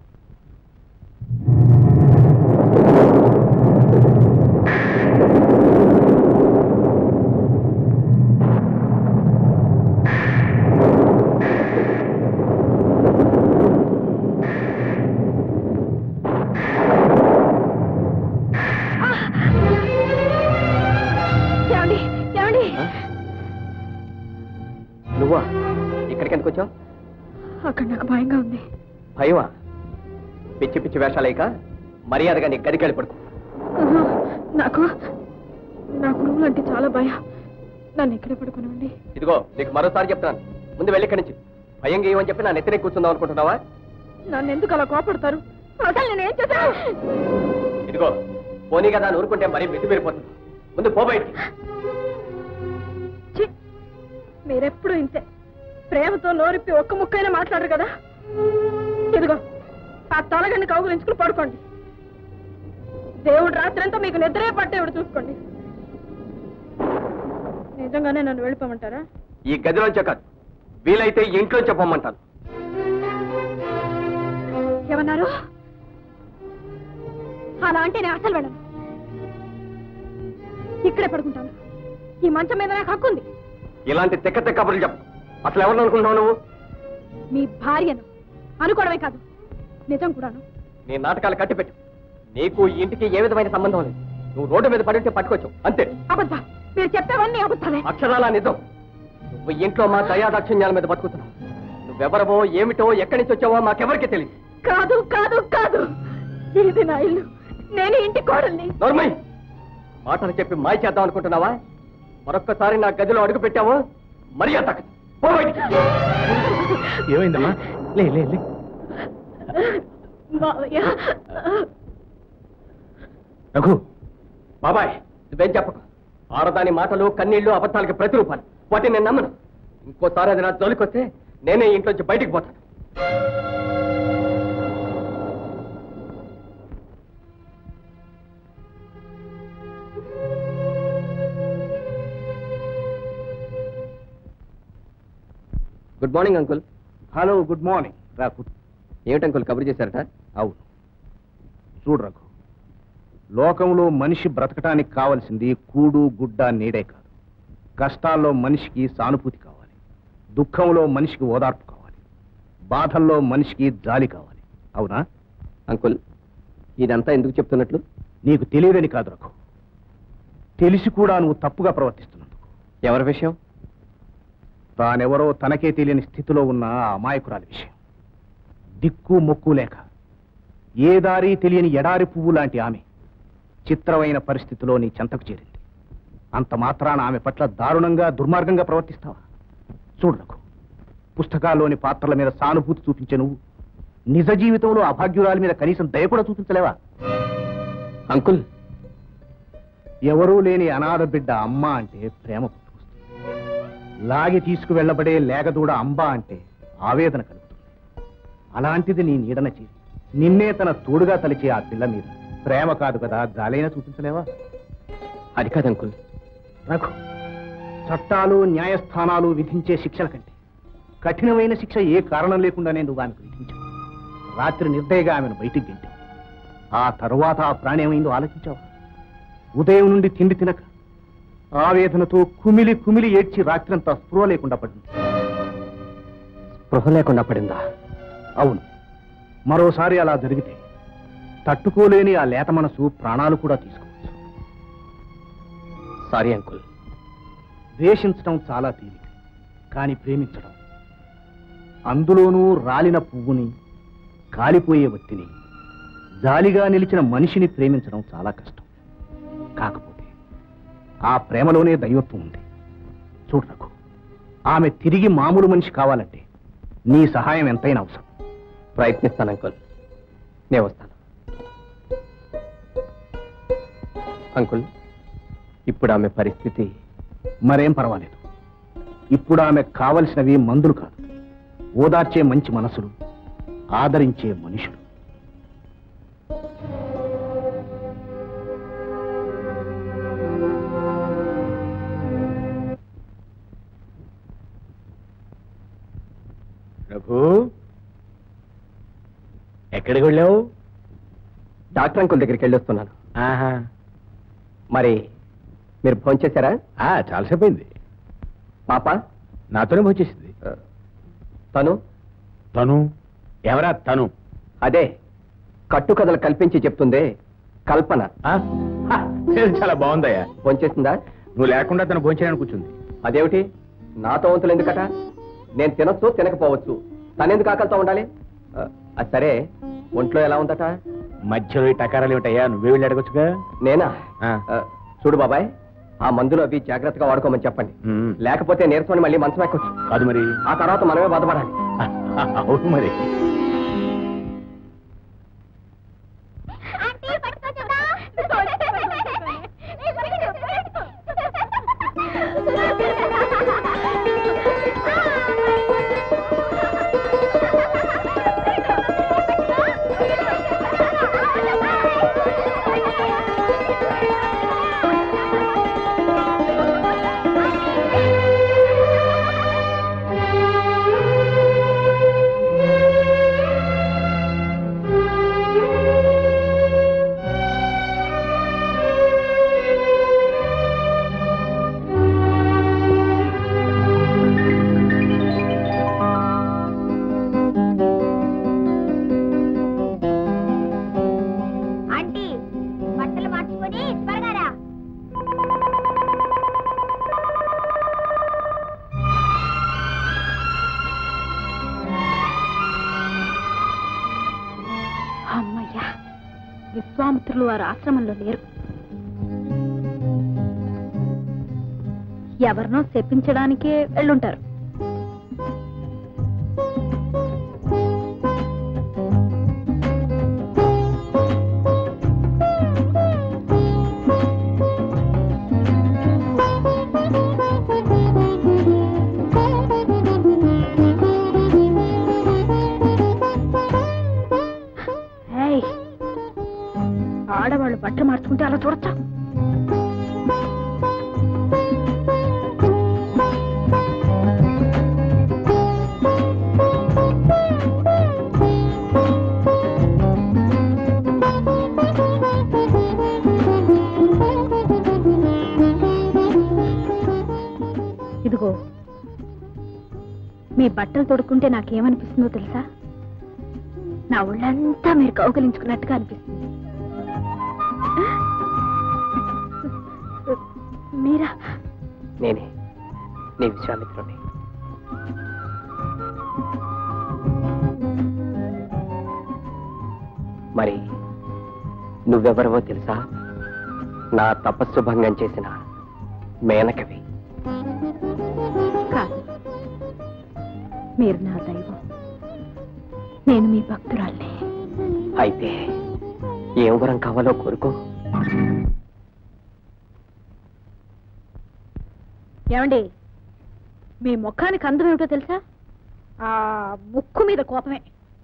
Speaker 2: ఏమండి ఏమండి
Speaker 4: నువ్వా ఇక్కడికి ఎందుకు వచ్చావు
Speaker 2: అక్కడ నాకు భయంగా ఉంది
Speaker 4: భయమా పిచ్చి పిచ్చి వేషాలేక మర్యాదగా నీ గదికెళ్ళి పడుకో
Speaker 2: ఆహా, నాకు నాకు రూములు అంటే చాలా భయం నన్ను ఇక్కడే పడుకునండి
Speaker 4: ఇదిగో నీకు మరోసారి చెప్తున్నాను ముందు వెళ్ళి ఇక్కడి నుంచి భయం గీయమని చెప్పి నా నెత్తినే కూర్చుందాం అనుకుంటున్నావా
Speaker 2: నన్ను ఎందుకు అలా కోపడతారు అసలు నేను ఏం చేశాను
Speaker 4: ఇదిగో పోనీ కదా అని ఊరుకుంటే మరీ మితి మీరిపోతుంది ముందు పో బయటికి
Speaker 2: ఛీ! మీరెప్పుడు ఇంతే ప్రేమతో నోరిప్పి ఒక్క ముక్కైనా మాట్లాడరు కదా ఇదిగో ఆ తలగండి కౌగులించుకుని పడుకోండి దేవుడు రాత్రంతా మీకు నిద్రే పట్టేవాడు చూసుకోండి నిజంగానే నన్ను వెళ్ళిపోమంటారా
Speaker 4: ఈ గదిలోంచే కాదు వీలైతే ఈ ఇంట్లో చెప్పమంటాను
Speaker 2: ఏమన్నారు అలా అంటే నేను అసలు వెళ్ళను ఇక్కడే పడుకుంటాను ఈ మంచం మీద నాకు హక్కు ఉంది
Speaker 4: ఇలాంటి తెక్క తెక్క కబుర్లు చెప్పు అసలు ఎవరిని అనుకుంటున్నావు నువ్వు
Speaker 2: మీ భార్యను అనుకోవడమే కాదు నిజం కూడాను
Speaker 4: నీ నాటకాలు కట్టిపెట్టు నీకు ఈ ఇంటికి ఏ విధమైన సంబంధం లేదు నువ్వు రోడ్డు మీద పడి ఉంటే పట్టుకోవచ్చు అంతే
Speaker 2: అబద్ధ మీరు చెప్పేవన్నీ అబద్ధాలే
Speaker 4: అక్షరాల నిజం నువ్వు ఈ ఇంట్లో మా దయాదాక్షిణ్యాల మీద బతుకుతున్నావు నువ్వెవరవో ఏమిటో ఎక్కడి నుంచి వచ్చావో మాకెవరికి తెలియదు
Speaker 2: కాదు కాదు కాదు ఇది నా ఇల్లు నేను ఈ ఇంటి కోడల్ని
Speaker 4: నోర్మై మాటలు చెప్పి మాయ చేద్దాం అనుకుంటున్నావా మరొక్కసారి నా గదిలో అడుగు పెట్టావో మర్యాద తగ్గదు. పో బయటికి.
Speaker 5: ఏమైందమ్మా లే లే లే
Speaker 2: మావయ్య
Speaker 5: రఘు
Speaker 4: బాబాయ్ నువ్వేం చెప్పకు ఆడదాని మాటలు కన్నీళ్లు అబద్ధాలకి ప్రతిరూపాలు వాటిని నేను నమ్మను ఇంకోసారి అది నా జోలికొస్తే నేనే ఈ ఇంట్లోంచి బయటికి పోతాను good morning uncle
Speaker 5: hello good morning రా కూర్చో.
Speaker 4: ఏమిటి అంకుల్ కబురు చేశారట
Speaker 5: అవును చూడు రఘు లోకంలో మనిషి బ్రతకటానికి కావలసింది కూడు గుడ్డ నీడే కాదు కష్టాల్లో మనిషికి సానుభూతి కావాలి దుఃఖంలో మనిషికి ఓదార్పు కావాలి బాధల్లో మనిషికి జాలి కావాలి అవునా
Speaker 4: అంకుల్ ఇదంతా ఎందుకు చెప్తున్నట్లు
Speaker 5: నీకు తెలియదని కాదు రఘు తెలిసి కూడా నువ్వు తప్పుగా ప్రవర్తిస్తున్నందుకు
Speaker 4: ఎవరి విషయం
Speaker 5: తానెవరో తనకే తెలియని స్థితిలో ఉన్న ఆ అమాయకురాలి విషయం దిక్కు మొక్కు లేక ఏ దారి తెలియని ఎడారి పువ్వు లాంటి ఆమె చిత్రమైన పరిస్థితిలో నీ చెంతకు చేరింది అంత మాత్రాన ఆమె పట్ల దారుణంగా దుర్మార్గంగా ప్రవర్తిస్తావా చూడకు పుస్తకాల్లోని పాత్రల మీద సానుభూతి చూపించే నువ్వు నిజ జీవితంలో అభాగ్యురాలి మీద కనీసం దయ కూడా చూపించలేవా
Speaker 4: అంకుల్
Speaker 5: ఎవరూ లేని అనాథ బిడ్డ అమ్మ అంటే ప్రేమ పుట్టుకొస్తుంది లాగి తీసుకువెళ్ళబడే లేగదూడ అంబ అంటే ఆవేదన కలుగుతుంది అలాంటిది నీ నీడన చేరి నిన్నే తన తోడుగా తలిచే ఆ పిల్ల మీద ప్రేమ కాదు కదా జాలైనా చూపించలేవా
Speaker 4: అది కాదు అంకుల్
Speaker 5: రఘు చట్టాలు న్యాయస్థానాలు విధించే శిక్షల కంటే కఠినమైన శిక్ష ఏ కారణం లేకుండానే నువ్వు ఆమెకు విధించావు రాత్రి నిర్దయగా ఆమెను బయటికి గెంటావు ఆ తరువాత ఆ ప్రాణి ఏమైందో ఆలోచించావా ఉదయం నుండి తిండి తినక ఆవేదనతో కుమిలి కుమిలి ఏడ్చి రాత్రంతా స్పృహ లేకుండా పడింది
Speaker 4: స్పృహ లేకుండా పడిందా
Speaker 5: అవును మరోసారి అలా జరిగితే తట్టుకోలేని ఆ లేత మనసు ప్రాణాలు కూడా తీసుకోవచ్చు
Speaker 4: సారీ అంకుల్
Speaker 5: ద్వేషించడం చాలా తేలిక కానీ ప్రేమించడం అందులోనూ రాలిన పువ్వుని కాలిపోయే వ్యక్తిని జాలిగా నిలిచిన మనిషిని ప్రేమించడం చాలా కష్టం కాకపోతే ఆ ప్రేమలోనే దైవత్వం ఉంది చూడకు ఆమె తిరిగి మామూలు మనిషి కావాలంటే నీ సహాయం ఎంతైనా అవసరం
Speaker 4: ప్రయత్నిస్తాను అంకుల్ నేను వస్తాను అంకుల్ ఇప్పుడు ఆమె పరిస్థితి
Speaker 5: మరేం పర్వాలేదు ఇప్పుడు ఆమె కావలసినవి మందులు కాదు ఓదార్చే మంచి మనసులు ఆదరించే మనుషులు
Speaker 1: రఘు ఎక్కడికి వెళ్ళావు
Speaker 4: డాక్టర్ అంకుల్ దగ్గరికి వెళ్ళొస్తున్నాను
Speaker 1: ఆహా
Speaker 4: మరి మీరు ఫోన్ చేశారా
Speaker 1: ఆ, చాలాసేపు అయింది
Speaker 4: పాప
Speaker 1: నాతోనే వచ్చేసింది
Speaker 4: ఆ, తను
Speaker 1: తను ఎవరా తను
Speaker 4: అదే కట్టుకథలు కల్పించి చెప్తుందే కల్పన
Speaker 1: ఆ? హ, పేరు చాలా బాగుందయ్యా
Speaker 4: ఫోన్ చేసిందా
Speaker 1: నువ్వు లేకుండా తను భోంచేయడానికి కూర్చుంది
Speaker 4: అదేమిటి నాతో వంతులు ఎందుకట నేను తినొచ్చు తినకపోవచ్చు తనెందుకు ఆకలితో ఉండాలి ఆ, అది సరే ఒంట్లో ఎలా ఉందట
Speaker 1: మధ్యలో ఈ టకారాలు ఏమిటయ్యా నువ్వే వెళ్ళి అడగొచ్చుగా
Speaker 4: నేనా
Speaker 1: ఆ.
Speaker 4: ఆ, చూడు బాబాయ్ ఆ మందులు అవి జాగ్రత్తగా వాడుకోమని చెప్పండి
Speaker 1: ఉమ్.
Speaker 4: లేకపోతే నీరసం మళ్ళీ మంచం ఎక్కొచ్చు
Speaker 1: కాదు మరి
Speaker 4: ఆ తర్వాత మనమే బాధపడాలి
Speaker 1: అవును మరి
Speaker 7: ఆంటీ పట్టుకోవచ్చుగా? ఆంటీ బట్టలు మార్చుకొని త్వరగా రా
Speaker 2: అమ్మయ్యా విశ్వామిత్రులు వారు ఆశ్రమంలో లేరు ఎవరినో శపించడానికే వెళ్ళుంటారు ఏయ్, ఆడవాళ్ళు బట్టలు మార్చుకుంటే అలా చూడచ్చా ఇదిగో మీ బట్టలు తొడుక్కుంటే నాకేమనిపిస్తుందో తెలుసా నా ఒళ్ళంతా మీరు కౌగలించుకున్నట్టుగా అనిపిస్తుంది మీరా
Speaker 4: నేనే నీ విశ్వామిత్రుని మరి నువ్వెవరవో తెలుసా నా తపస్సు భంగం చేసిన మేనకవి
Speaker 2: కాదు మీరు నా దైవం నేను మీ భక్తురాల్ని
Speaker 4: అయితే ఏం వరం కావాలో కోరుకో
Speaker 2: ఏమండి మీ ముఖానికి అందం ఏమిటో తెలుసా ఆ ముక్కు మీద కోపమే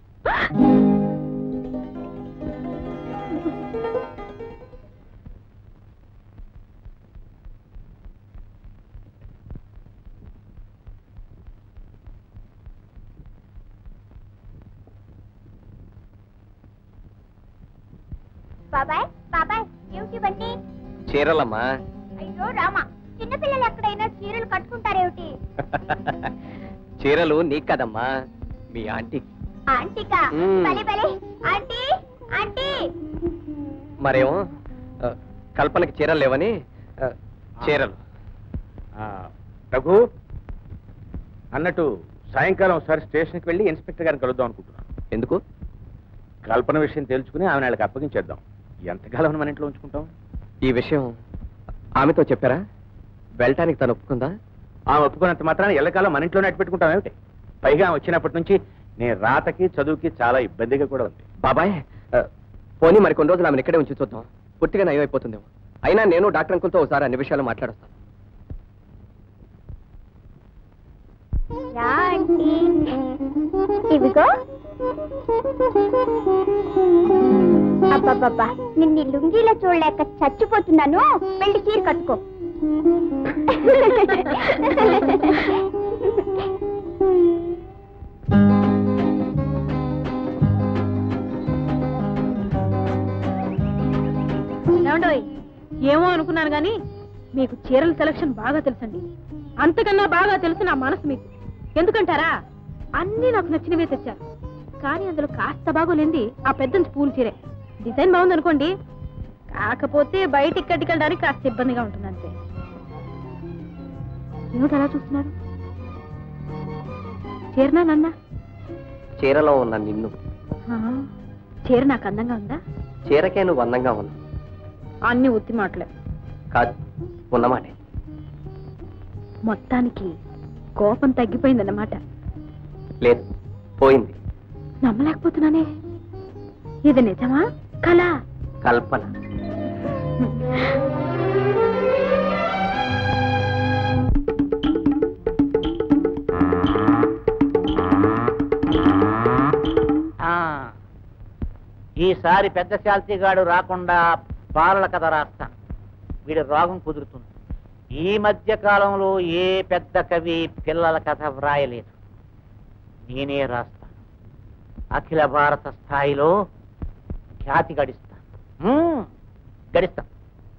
Speaker 7: బాబాయ్ బాబాయ్ ఏమిటి ఇవన్నీ
Speaker 4: చీరలమ్మా
Speaker 7: అయ్యో రామా చిన్నపిల్లలు ఎక్కడైనా చీరలు కట్టుకుంటారేమిటి
Speaker 4: చీరలు నీకు కదమ్మా మీ ఆంటీకి
Speaker 7: ఆంటీకా
Speaker 4: మ్మ్.
Speaker 7: భలే భలే ఆంటీ ఆంటీ
Speaker 4: మరేమో ఆ, కల్పనకి చీరలు లేవని ఆ, చీరలు
Speaker 1: ఆ, రఘు అన్నట్టు సాయంకాలం ఒకసారి స్టేషన్కి వెళ్ళి ఇన్స్పెక్టర్ గారిని కలుద్దాం అనుకుంటున్నాను
Speaker 4: ఎందుకు
Speaker 1: కల్పన విషయం తెలుసుకుని ఆమె వాళ్ళకి అప్పగించేద్దాం ఎంతకాలం మన ఇంట్లో ఉంచుకుంటాం
Speaker 4: ఈ విషయం ఆమెతో చెప్పారా వెళ్ళటానికి తను ఒప్పుకుందా
Speaker 1: ఆమె ఒప్పుకున్నంత మాత్రాన ఎల్లకాలం మన ఇంట్లోనే అట్టు పెట్టుకుంటాం ఏమిటి పైగా ఆమె వచ్చినప్పటి నుంచి నేను రాతకి చదువుకి చాలా ఇబ్బందిగా కూడా ఉంది
Speaker 4: బాబాయ్ ఆ, పోనీ మరి కొన్ని రోజులు ఆమెను ఇక్కడే ఉంచి చూద్దాం పూర్తిగా నయం అయిపోతుందేమో అయినా నేను డాక్టర్ అంకుల్తో ఒకసారి అన్ని విషయాలు మాట్లాడొస్తాను
Speaker 7: రా ఆంటీ ఇవిగో అబ్బబ్బబ్బా నిన్ను ఈ లుంగీలో చూడలేక చచ్చిపోతున్నాను వెళ్ళి చీర కట్టుకో
Speaker 2: ఏమండోయ్ ఏమో అనుకున్నాను గాని మీకు చీరల సెలక్షన్ బాగా తెలుసండి అంతకన్నా బాగా తెలుసు నా మనసు మీకు ఎందుకంటారా అన్నీ నాకు నచ్చినవే తెచ్చారు కానీ అందులో కాస్త బాగోలేంది ఆ పెద్ద పూలు చీరే డిజైన్ బాగుంది అనుకోండి కాకపోతే బయటికి కట్టుకెళ్ళడానికి కాస్త ఇబ్బందిగా ఉంటుంది అంతే ఏమిటి అలా చూస్తున్నారు చీరనా నన్నా
Speaker 4: చీరలో ఉన్న నిన్ను
Speaker 2: ఆ, చీర నాకు అందంగా ఉందా
Speaker 4: చీరకే నువ్వు అందంగా ఉన్నా
Speaker 2: అన్ని ఉత్తి మాటలే
Speaker 4: కాదు ఉన్నమాటే
Speaker 2: మొత్తానికి కోపం తగ్గిపోయిందన్నమాట
Speaker 4: లేదు పోయింది
Speaker 2: నమ్మలేకపోతున్నానే ఇది నిజమా కళ
Speaker 4: కల్పన
Speaker 3: ఆ, ఈసారి పెద్ద శాల్తీగాడు రాకుండా బాలల కథ రాస్తాను వీడి రోగం కుదురుతుంది ఈ మధ్య కాలంలో ఏ పెద్ద కవి పిల్లల కథ వ్రాయలేదు నేనే రాస్తాను అఖిల భారత స్థాయిలో ఖ్యాతి గడిస్తాను మ్మ్, గడిస్తాను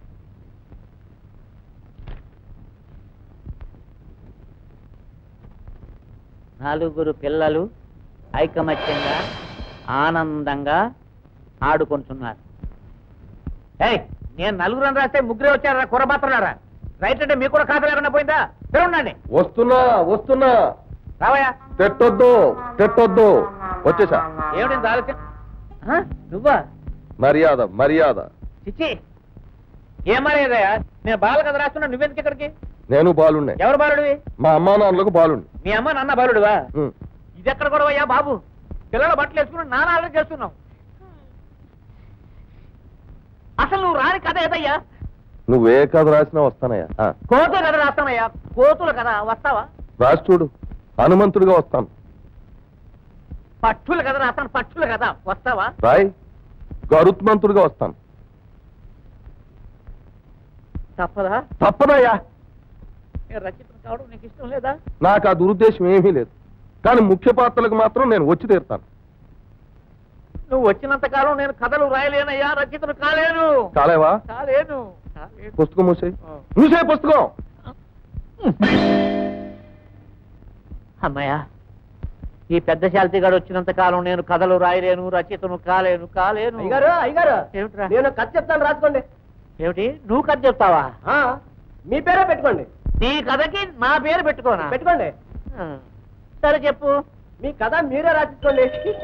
Speaker 3: నలుగురు పిల్లలు ఐకమత్యంగా ఆనందంగా ఆడుకుంటున్నారు ఏయ్ నేను నలుగురు రాస్తే ముగ్గురే వచ్చారా కుర్రబాత్రలారా రైట్ అంటే మీకు కూడా ఖాతా లేకుండా పోయిందా ఉండండి
Speaker 8: వస్తున్నా వస్తున్నా
Speaker 3: రావయ్యా
Speaker 8: తెట్టొద్దు తెట్టొద్దు వచ్చేసా
Speaker 3: ఏమిటి ఇంత ఆలోచన ఆ? నువ్వా
Speaker 8: మర్యాద మర్యాద
Speaker 3: చిచ్చి ఏం మర్యాదయ్యా నేను బాల కథ రాస్తున్నా నువ్వెందుకు ఇక్కడికి
Speaker 8: నేను బాలుణ్ణే
Speaker 3: ఎవరు బాలుడివి
Speaker 8: మా అమ్మా నాన్నలకు బాలుణ్ణి
Speaker 3: మీ అమ్మ నాన్న బాలుడివా
Speaker 8: ఉమ్.
Speaker 3: ఇది ఎక్కడ గొడవయ్యా బాబు పిల్లల బట్టలు వేసుకుని నాన్న ఆలోచన చేస్తున్నావు అసలు నువ్వు రాని కథ ఏదయ్యా
Speaker 8: నువ్వే కథ రాసినా వస్తానయ్యా ఆ,
Speaker 3: కోతుల కథ రాస్తానయ్యా కోతుల కథ వస్తావా
Speaker 8: రాసి చూడు హనుమంతుడిగా వస్తాను
Speaker 3: పట్టుల కథ రాస్తాను పట్టుల కథ వస్తావా
Speaker 8: రాయ్ గరుత్మంతుడిగా వస్తాను
Speaker 3: తప్పదా
Speaker 8: తప్పదయ్యా
Speaker 3: నేను రచితం కావడం నీకు ఇష్టం లేదా
Speaker 8: నాకు ఆ దురుద్దేశం ఏమీ లేదు కానీ ముఖ్య పాత్రలకు మాత్రం నేను వచ్చి తీరుతాను
Speaker 3: నువ్వు వచ్చినంత కాలం నేను కథలు రాయలేనయ్యా రచితను కాలేను
Speaker 8: కాలేవా
Speaker 3: కాలేను కాలేను.
Speaker 8: పుస్తకం మూసేయి
Speaker 3: ఆ.
Speaker 8: మూసే పుస్తకం
Speaker 3: అమ్మయ్యా ఈ పెద్ద శాల్తీగాడు వచ్చినంత కాలం నేను కథలు రాయలేను రచయితను కాలేను కాలేను
Speaker 9: అయ్యగారు అయ్యగారు
Speaker 3: ఏమిట్రా
Speaker 9: నేను కథ చెప్తాను రాసుకోండి
Speaker 3: ఏమిటి నువ్వు కథ చెప్తావా
Speaker 9: ఆ, మీ పేరే పెట్టుకోండి
Speaker 3: నీ కథకి నా పేరు పెట్టుకోనా
Speaker 9: పెట్టుకోండి
Speaker 3: ఆ. సరే చెప్పు
Speaker 9: మీ కథ మీరే రాసుకోండి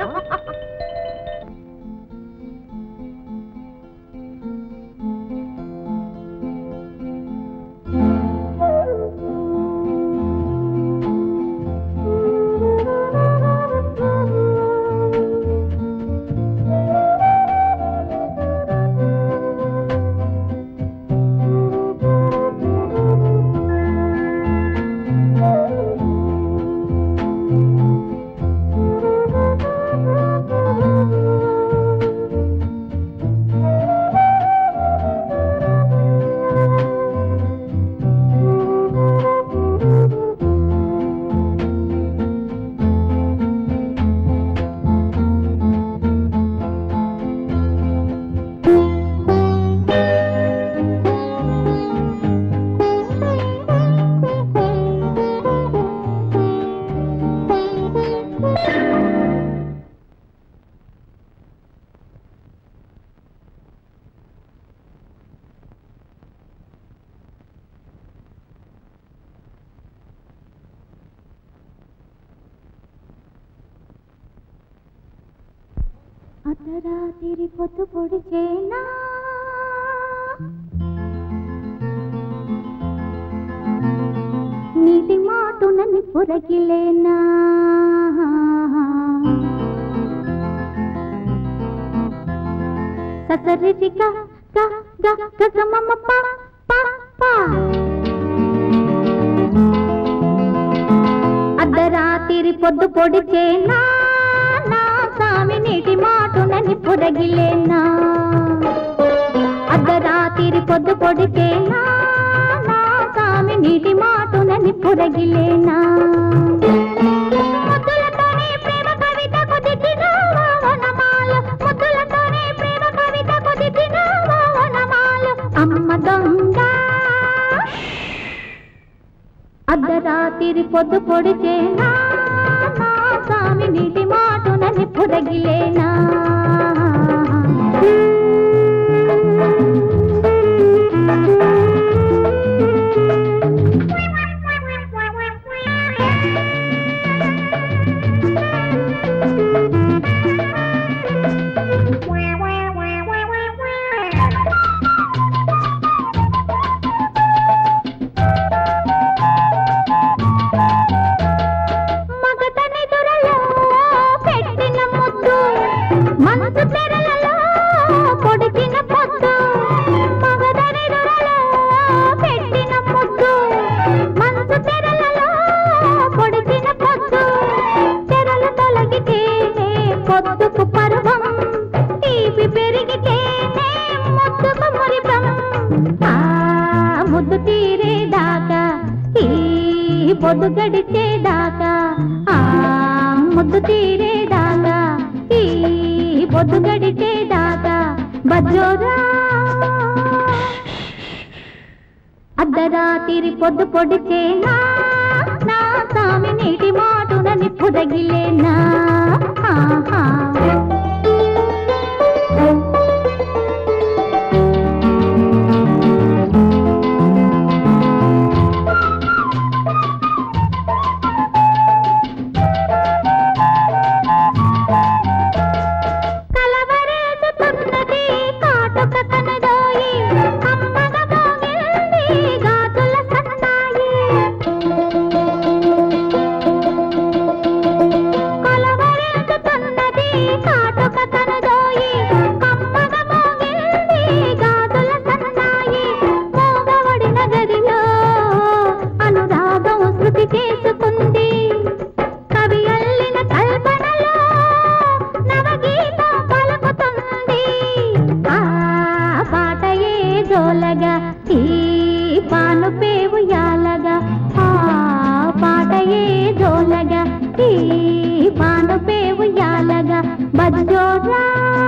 Speaker 7: అర్ధరాత్రి పొద్దు పొడిచేనా నీటి మాటునని పొరగిలేనా ససరిటి గ గ గ గ గ మమ ప ప ప అర్ధరాత్రి పొద్దు పొడిచేనా నా సామి నీటి మాటునని పొరగిలేనా అర్ధరాత్రి పొద్దు పొడిచేనా నా సామి నీటి మాటునని పొరగిలేనా ముద్దులతోనే ప్రేమ కవితకు దిద్దినావా వనమాల. ముద్దులతోనే ప్రేమ కవితకు దిద్దినావా వనమాల. అమ్మ దొంగ అర్ధరాత్రి పొద్దు పొడిచేనా నా స్వామి నీటి మాటునని పొరగిలేనా తీరేదాకా ఈ పొద్దు గడిచేదాకా బజ్జోరా అర్ధరాతిరి పొద్దు పొడిచేనా నా సామి నీటి మాటున నిప్పు తగిలేనా ఆహా. కలవరేసుతున్నది కాటుక కనదోయి కమ్మగ మోగింది గాజుల సన్నాయి కలవరేసుతున్నది కాటుక కనదోయి కమ్మగ మోగింది గాజుల సన్నాయి మోగవడిన గదిలో అనురాగం శృతి చేసుకుంది కవి అల్లిన కల్పనలో నవగీతం పలుకుతుంది ఆ పాటయే జోలగా ఈ పాను పేవు యాలగా ఆ పాటయే జోలగా ఈ పాను పేవు యాలగా బజ్జోరా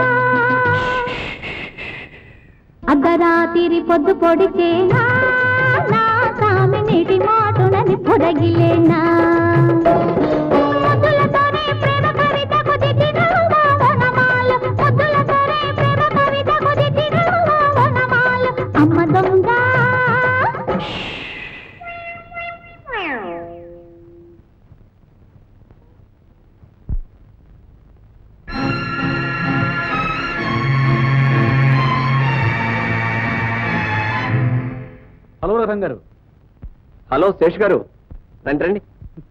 Speaker 7: అర్ధరాతిరి పొద్దు పొడిచేనా నా సామి నీటి మాటునని పొడగిలేనా ముద్దులతోనే ప్రేమ కవిత కుదితినవుగా వనమాల. ముద్దులతోనే ప్రేమ కవిత కుదితినవుగా వనమాల. అమ్మ దొంగ
Speaker 5: హలో రథం గారు
Speaker 4: హలో శేష్ గారు రండి రండి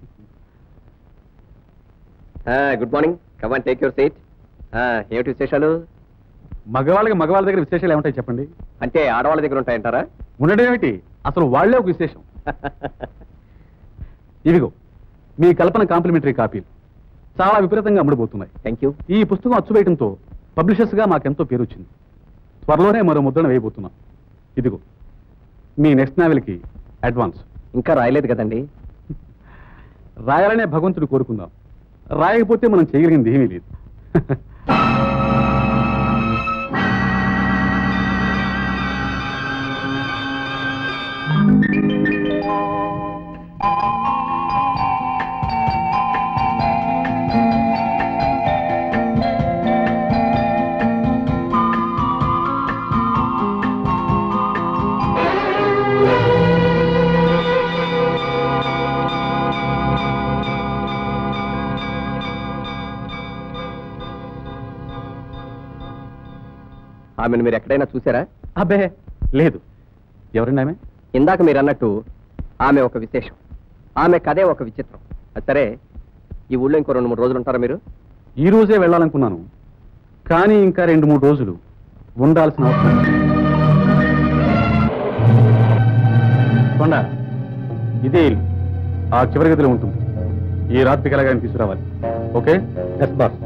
Speaker 4: good morning come on take your seat ఏమిటి విశేషాలు
Speaker 5: మగవాళ్ళకి మగవాళ్ళ దగ్గర విశేషాలు ఏముంటాయి చెప్పండి
Speaker 4: అంటే ఆడవాళ్ళ దగ్గర ఉంటాయంటారా
Speaker 5: ఉండడం ఏమిటి అసలు వాళ్ళే ఒక విశేషం ఇదిగో మీ కల్పన కాంప్లిమెంటరీ కాపీలు చాలా విపరీతంగా అమ్ముడుపోతున్నాయి
Speaker 4: థ్యాంక్ యూ
Speaker 5: ఈ పుస్తకం అచ్చువేయడంతో పబ్లిషర్స్ గా మాకెంతో పేరు వచ్చింది త్వరలోనే మరో ముద్రణ వేయబోతున్నాం ఇదిగో మీ నెక్స్ట్ నావెల్కి అడ్వాన్స్
Speaker 4: ఇంకా రాయలేదు కదండి
Speaker 5: రాయాలనే భగవంతుడు కోరుకుందాం రాయకపోతే మనం చేయగలిగింది ఏమీ లేదు
Speaker 4: ఆమెను మీరు ఎక్కడైనా చూసారా
Speaker 5: అబ్బే లేదు ఎవరండి ఆమె
Speaker 4: ఇందాక మీరు అన్నట్టు ఆమె ఒక విశేషం ఆమె కథే ఒక విచిత్రం అది సరే ఈ ఊళ్ళో ఇంకో రెండు మూడు రోజులు ఉంటారా మీరు
Speaker 5: ఈ రోజే వెళ్ళాలనుకున్నాను కానీ ఇంకా రెండు మూడు రోజులు ఉండాల్సిన అవసరం ఉంది. కొండ ఇదే ఇల్లు. ఆ చివరి గదిలో ఉంటుంది ఈ రాత్రికి ఎలాగైనా తీసుకురావాలి ఓకే ఎస్ బాస్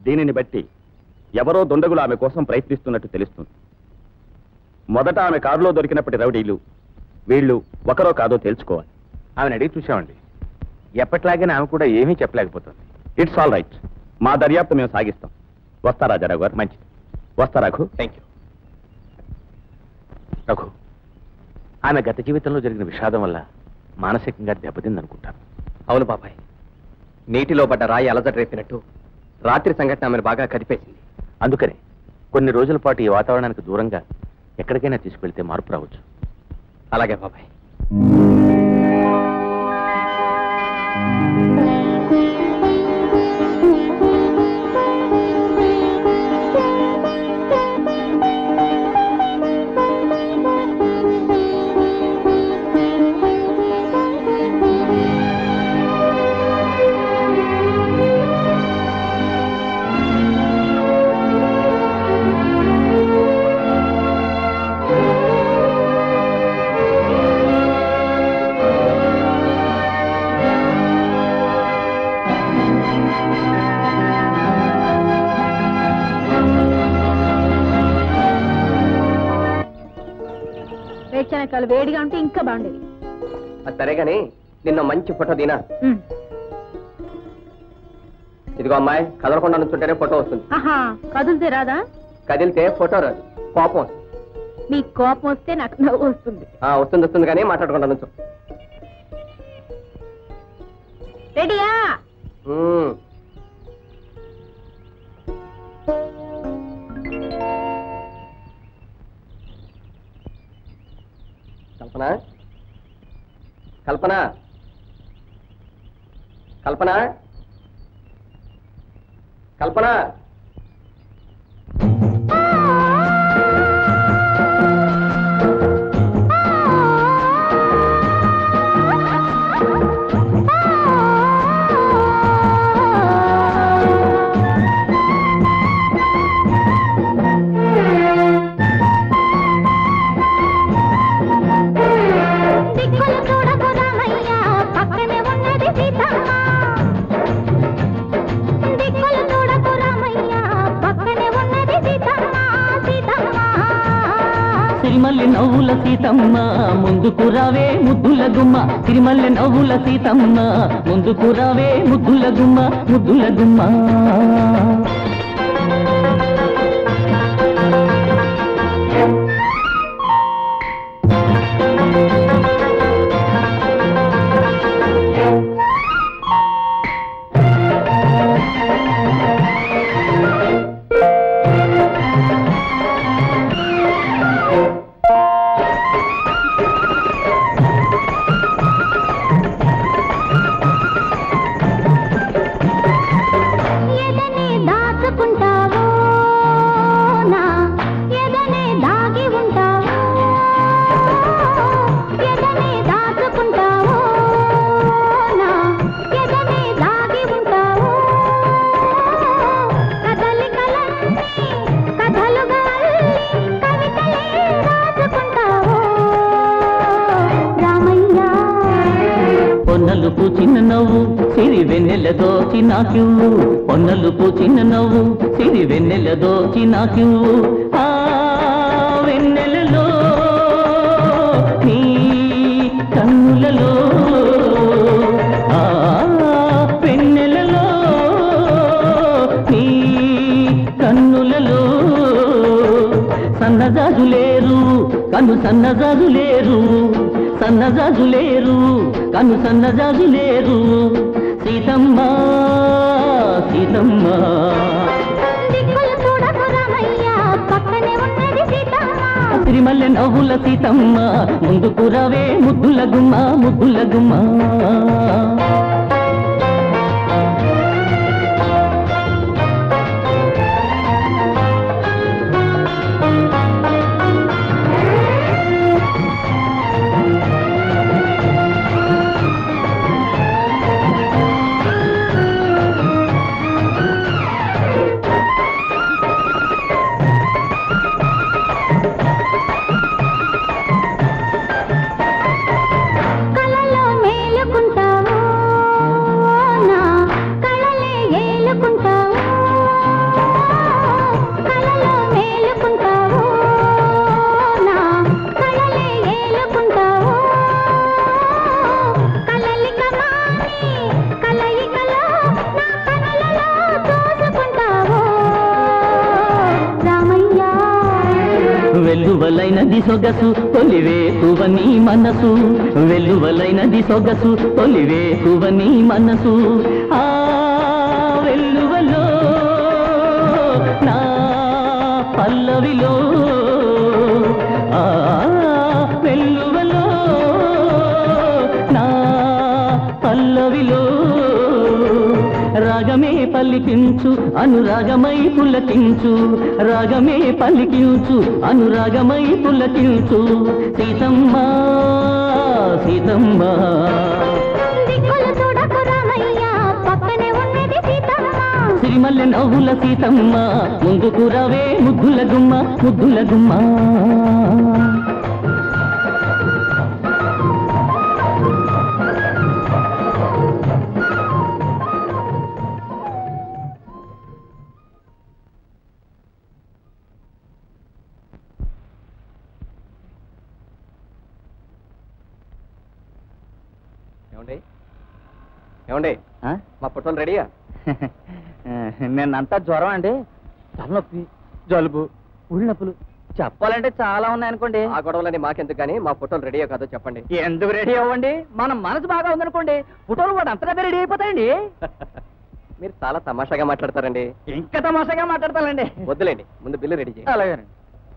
Speaker 10: దీనిని బట్టి ఎవరో దుండగులు ఆమె కోసం ప్రయత్నిస్తున్నట్టు తెలుస్తుంది మొదట ఆమె కారులో దొరికినప్పటి రౌడీలు వీళ్ళు ఒకరో కాదో తెలుసుకోవాలి
Speaker 1: ఆమెను అడిగి చూసామండి ఎప్పట్లాగే ఆమె కూడా ఏమీ చెప్పలేకపోతుంది
Speaker 10: ఇట్స్ ఆల్ రైట్ మా దర్యాప్తు మేము సాగిస్తాం వస్తా రాజారావు గారు
Speaker 1: మంచిది
Speaker 10: వస్తా రఘు
Speaker 4: థ్యాంక్ యూ
Speaker 1: రఘు ఆమె గత జీవితంలో జరిగిన విషాదం వల్ల మానసికంగా దెబ్బతిందనుకుంటాను
Speaker 4: అవును బాబాయ్ నీటిలో పడ్డ రాయి అలజట రేపినట్టు రాత్రి సంఘటన ఆమెను బాగా కదిపేసింది
Speaker 1: అందుకనే కొన్ని రోజుల పాటు ఈ వాతావరణానికి దూరంగా ఎక్కడికైనా తీసుకెళ్తే మార్పు రావచ్చు
Speaker 4: అలాగే బాబాయ్
Speaker 2: వేరుశనగకాయలు వేడిగా ఉంటే ఇంకా బాగుండేది
Speaker 4: అది సరే గాని నిన్న మంచి ఫోటో దీనా
Speaker 2: ఉమ్.
Speaker 4: ఇదిగో అమ్మాయి కదలకుండా నుంచుంటేనే ఫోటో వస్తుంది
Speaker 2: ఆహా కదులుతే రాదా
Speaker 4: కదిలితే ఫోటో రాదు కోపం వస్తుంది
Speaker 2: మీ కోపం వస్తే నాకు నవ్వు వస్తుంది
Speaker 4: ఆ, వస్తుంది వస్తుంది కానీ మాట్లాడకుండా నుంచు
Speaker 2: రెడీయా
Speaker 4: మ్మ్. కల్పన కల్పన కల్పన కల్పన
Speaker 7: దిక్కులు చూడకు రామయ్య పక్కనే ఉన్నది సీతమ్మ దిక్కులు చూడకు రామయ్య పక్కనే ఉన్నది సీతమ్మ సీతమ్మ
Speaker 6: సిరిమల్లె నవ్వుల సీతమ్మ ముందుకు రావే ముద్దుల గుమ్మ సిరిమల్లె నవ్వుల సీతమ్మ ముందుకు రావే ముద్దుల గుమ్మ ముద్దుల గుమ్మ
Speaker 7: ఎదనే దాచుకుంటావో నా ఎదనే దాగి ఉంటావో ఎదనే దాచుకుంటావో నా ఎదనే దాగి ఉంటావో కదలికలన్నీ కథలుగా అల్లి కవితలే రాసుకుంటావో రామయ్య
Speaker 6: పొన్నలుపు చిన్న నవ్వు సిరి వెన్నెల దోచి నాకివ్వు పొన్నలుపు చిన్న నవ్వు సిరి వెన్నెల దోచి నాకివ్వు ఆ వెన్నెలలో నీ కన్నులలో ఆ వెన్నెలలో నీ కన్నులలో సన్నజాజులేరు కను సన్నజాజులేరు సన్నజాజులేరు కను సన్నజాజులేరు సీతమ్మ సీతమ్మ
Speaker 7: దిక్కులు చూడకు రామయ్య పక్కనే ఉన్నది సీతమ్మ
Speaker 6: సిరిమల్లె నవ్వుల సీతమ్మ ముందుకు రవే ముద్దుల గుమ్మ ముద్దుల గుమ్మ
Speaker 7: కలలో మేలుకుంటావో
Speaker 6: వెల్లువలైనది సొగసు తొలివేకువని మనసు వెల్లువలైనది సొగసు తొలివేకువని మనసు ఆ వెల్లువలో నా పల్లవిలో ఆ వెల్లువలో నా పల్లవిలో రాగమే పలికించు అనురాగమై పులకించు రాగమే పలికించు అనురాగమై పులకించు సీతమ్మ సీతమ్మ
Speaker 7: దిక్కులు చూడకు రామయ్య పక్కనే ఉన్నది సీతమ్మ
Speaker 6: సిరిమల్లె నవ్వుల సీతమ్మ ముందుకు రవే ముద్దుల గుమ్మ ముద్దుల గుమ్మ
Speaker 4: ఏమండి ఏమండి మా ఫోటోలు రెడీయా
Speaker 3: నిన్నంతా జ్వరం అండి తలనొప్పి జలుబు ఉళ్ళనొప్పులు చెప్పాలంటే చాలా ఉన్నాయనుకోండి
Speaker 4: ఆ గొడవలని మాకెందుకు కానీ మా ఫోటోలు రెడీయో కాదో చెప్పండి
Speaker 3: ఎందుకు రెడీ అవ్వండి మన మనసు బాగా ఉందనుకోండి ఫోటోలు కూడా అంతగా రెడీ అయిపోతాయండి
Speaker 4: మీరు చాలా తమాషాగా మాట్లాడతారండి
Speaker 3: ఇంకా తమాషాగా మాట్లాడతానండి
Speaker 4: వద్దులేండి ముందు బిల్లు రెడీ చేయండి
Speaker 3: అలాగేనండి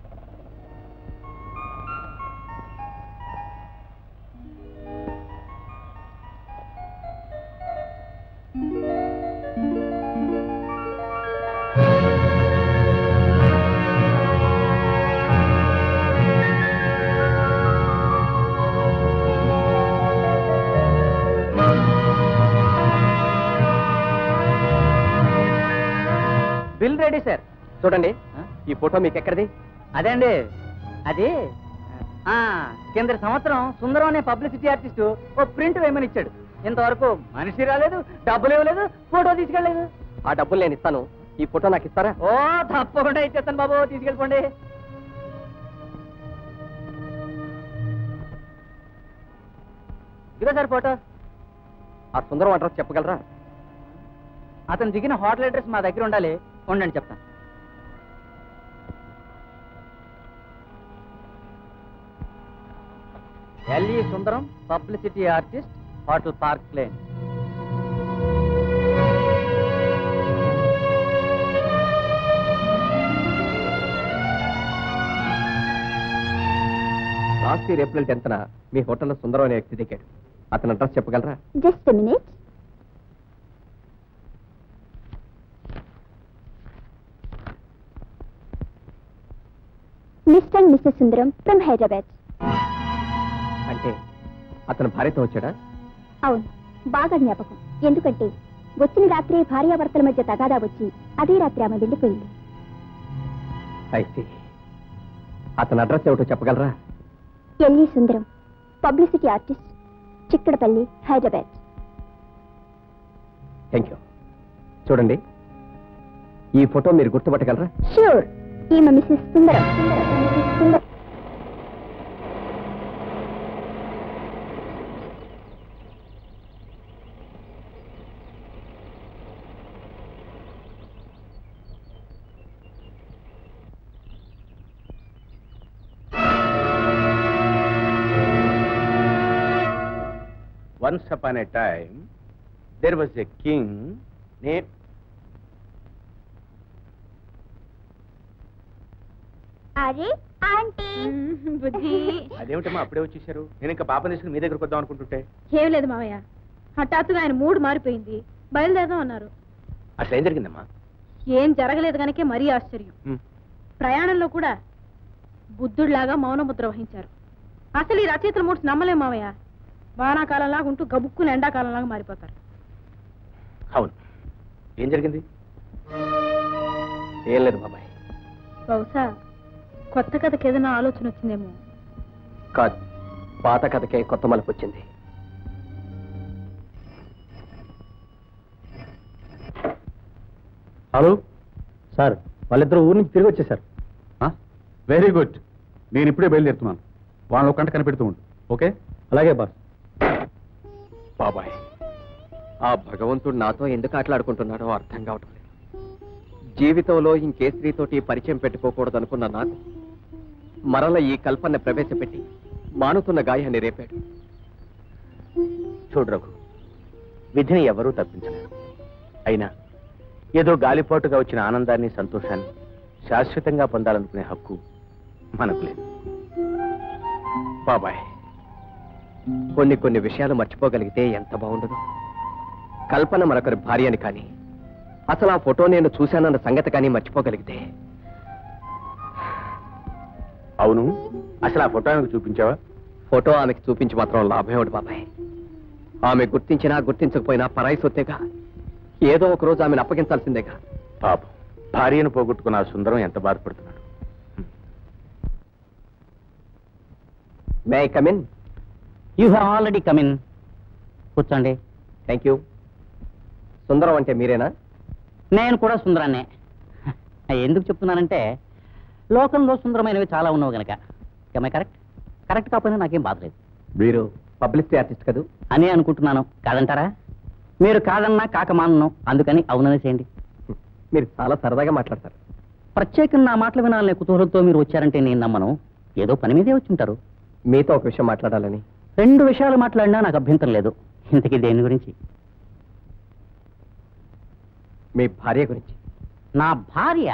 Speaker 3: బిల్ రెడీ సార్
Speaker 4: చూడండి ఈ ఫోటో మీకు ఎక్కడిది
Speaker 3: అదే అండి అది ఆ, కింద సంవత్సరం సుందరం అనే పబ్లిసిటీ ఆర్టిస్ట్ ఓ ప్రింట్ వేయమని ఇచ్చాడు ఇంతవరకు మనిషి రాలేదు డబ్బులు ఇవ్వలేదు ఫోటో తీసుకెళ్ళలేదు
Speaker 4: ఆ డబ్బులు నేను ఇస్తాను ఈ ఫోటో నాకు ఇస్తారా
Speaker 3: ఓ తప్పకుండా ఇచ్చేస్తాను బాబు తీసుకెళ్ళిపోండి ఇదే సార్ ఫోటో
Speaker 4: ఆ సుందరం అడ్రస్ చెప్పగలరా
Speaker 3: అతను దిగిన హోటల్ అడ్రస్ మా దగ్గర ఉండాలి ఉండండి చెప్తాను L E Sundaram publicity artist hotel park lane
Speaker 4: last year April టెన్త్న మీ హోటల్లో సుందరం అనే వ్యక్తి దిగాడు అతని అడ్రస్ చెప్పగలరా
Speaker 7: just minute mister and missus Sundaram from Hyderabad
Speaker 4: అంటే అతను భార్యతో వచ్చాడా
Speaker 7: అవును బాగా జ్ఞాపకం ఎందుకంటే వచ్చిన రాత్రే భార్యాభర్తల మధ్య తగాదా వచ్చి అదే రాత్రి ఆమె వెళ్ళిపోయింది
Speaker 4: ఐసి అతని అడ్రస్ ఏమిటో చెప్పగలరా
Speaker 7: L E Sundaram publicity artist Chikkadpally Hyderabad
Speaker 4: thank you చూడండి ఈ ఫోటో మీరు గుర్తుపట్టగలరా
Speaker 7: ష్యూర్ ఈమె missus Sundaram Sundaram
Speaker 1: once upon a time there was a king name
Speaker 7: అరే ఆంటీ
Speaker 2: బుజ్జి
Speaker 1: అదేమిటమ్మా అప్పుడే వచ్చేసారు నేను ఇంకా పాపం తీసుకుని మీ దగ్గరకు వద్దాం అనుకుంటుంటే
Speaker 2: ఏం లేదు మావయ్య హఠాత్తుగా ఆయన మూడు మారిపోయింది బయలుదేరదాం అన్నారు
Speaker 1: అసలు ఏం జరిగిందమ్మా
Speaker 2: ఏం జరగలేదు కనుకే మరీ ఆశ్చర్యం
Speaker 1: హ్మ్.
Speaker 2: ప్రయాణంలో కూడా బుద్ధుడిలాగా మౌనముద్ర వహించారు అసలు ఈ రచయితల మూడ్స్ నమ్మలేం మావయ్య వానాకాలంలాగా ఉంటూ గబుక్కుని ఎండాకాలంలాగా మారిపోతారు
Speaker 1: అవును ఏం జరిగింది
Speaker 4: ఏం లేదు బాబాయ్
Speaker 2: బహుశా కొత్త కథకి ఏదైనా ఆలోచన వచ్చిందేమో
Speaker 4: కాదు పాత కథకే కొత్త మలుపు వచ్చింది
Speaker 5: హలో సార్ వాళ్ళిద్దరు ఊరి నుంచి తిరిగి వచ్చేసారు వెరీ గుడ్ నేను ఇప్పుడే బయలుదేరుతున్నాను వాళ్ళని ఒక గంట కనిపెడుతూ ఉండు ఓకే అలాగే బాస్
Speaker 4: బాబాయ్ ఆ భగవంతుడు నాతో ఎందుకు ఆటలాడుకుంటున్నాడో అర్థం కావటం లేదు జీవితంలో ఇంకే స్త్రీతోటి పరిచయం పెట్టుకోకూడదు అనుకున్న నాకు మరల ఈ కల్పన ప్రవేశపెట్టి మానుతున్న గాయాన్ని రేపాడు
Speaker 1: చూడు రఘు విధిని ఎవరూ తప్పించలేరు అయినా ఏదో గాలిపోటుగా వచ్చిన ఆనందాన్ని సంతోషాన్ని శాశ్వతంగా పొందాలనుకునే హక్కు మనకు లేదు బాబాయ్
Speaker 4: కొన్ని కొన్ని విషయాలు మర్చిపోగలిగితే ఎంత బాగుండదు కల్పన మరొకరి భార్యని కానీ అసలు ఆ ఫోటో నేను చూశానన్న సంగతి కానీ మర్చిపోగలిగితే
Speaker 1: అవును అసలు ఆ ఫోటో ఆమెకు చూపించావా
Speaker 4: ఫోటో ఆమెకి చూపించి మాత్రం లాభం ఏమిటి బాబాయ్ ఆమె గుర్తించినా గుర్తించకపోయినా పరాయి సొత్తేగా ఏదో ఒక రోజు ఆమెను అప్పగించాల్సిందేగా
Speaker 1: పాపం భార్యను పోగొట్టుకున్న ఆ సుందరం ఎంత బాధపడుతున్నాడు
Speaker 4: may I come in
Speaker 6: you have already come in కూర్చోండి
Speaker 4: థ్యాంక్ యూ సుందరం అంటే మీరేనా
Speaker 6: నేను కూడా సుందరాన్నే ఎందుకు చెప్తున్నానంటే లోకంలో సుందరమైనవి చాలా ఉన్నావు గనక ఏమై కరెక్ట్ కరెక్ట్ కాకపోయినా నాకేం బాధలేదు
Speaker 4: మీరు పబ్లిసిటీ ఆర్టిస్ట్ కదూ
Speaker 6: అనే అనుకుంటున్నాను కాదంటారా మీరు కాదన్నా కాకమానను అందుకని అవుననే చేయండి
Speaker 4: మీరు చాలా సరదాగా మాట్లాడతారు
Speaker 6: ప్రత్యేకంగా నా మాటలు వినాలనే కుతూహలంతో మీరు వచ్చారంటే నేను నమ్మను ఏదో పని మీదే వచ్చి ఉంటారు
Speaker 4: మీతో ఒక విషయం మాట్లాడాలని
Speaker 6: రెండు విషయాలు మాట్లాడినా నాకు అభ్యంతరం లేదు ఇంతకీ దేని గురించి
Speaker 4: మీ భార్య గురించి
Speaker 6: నా భార్య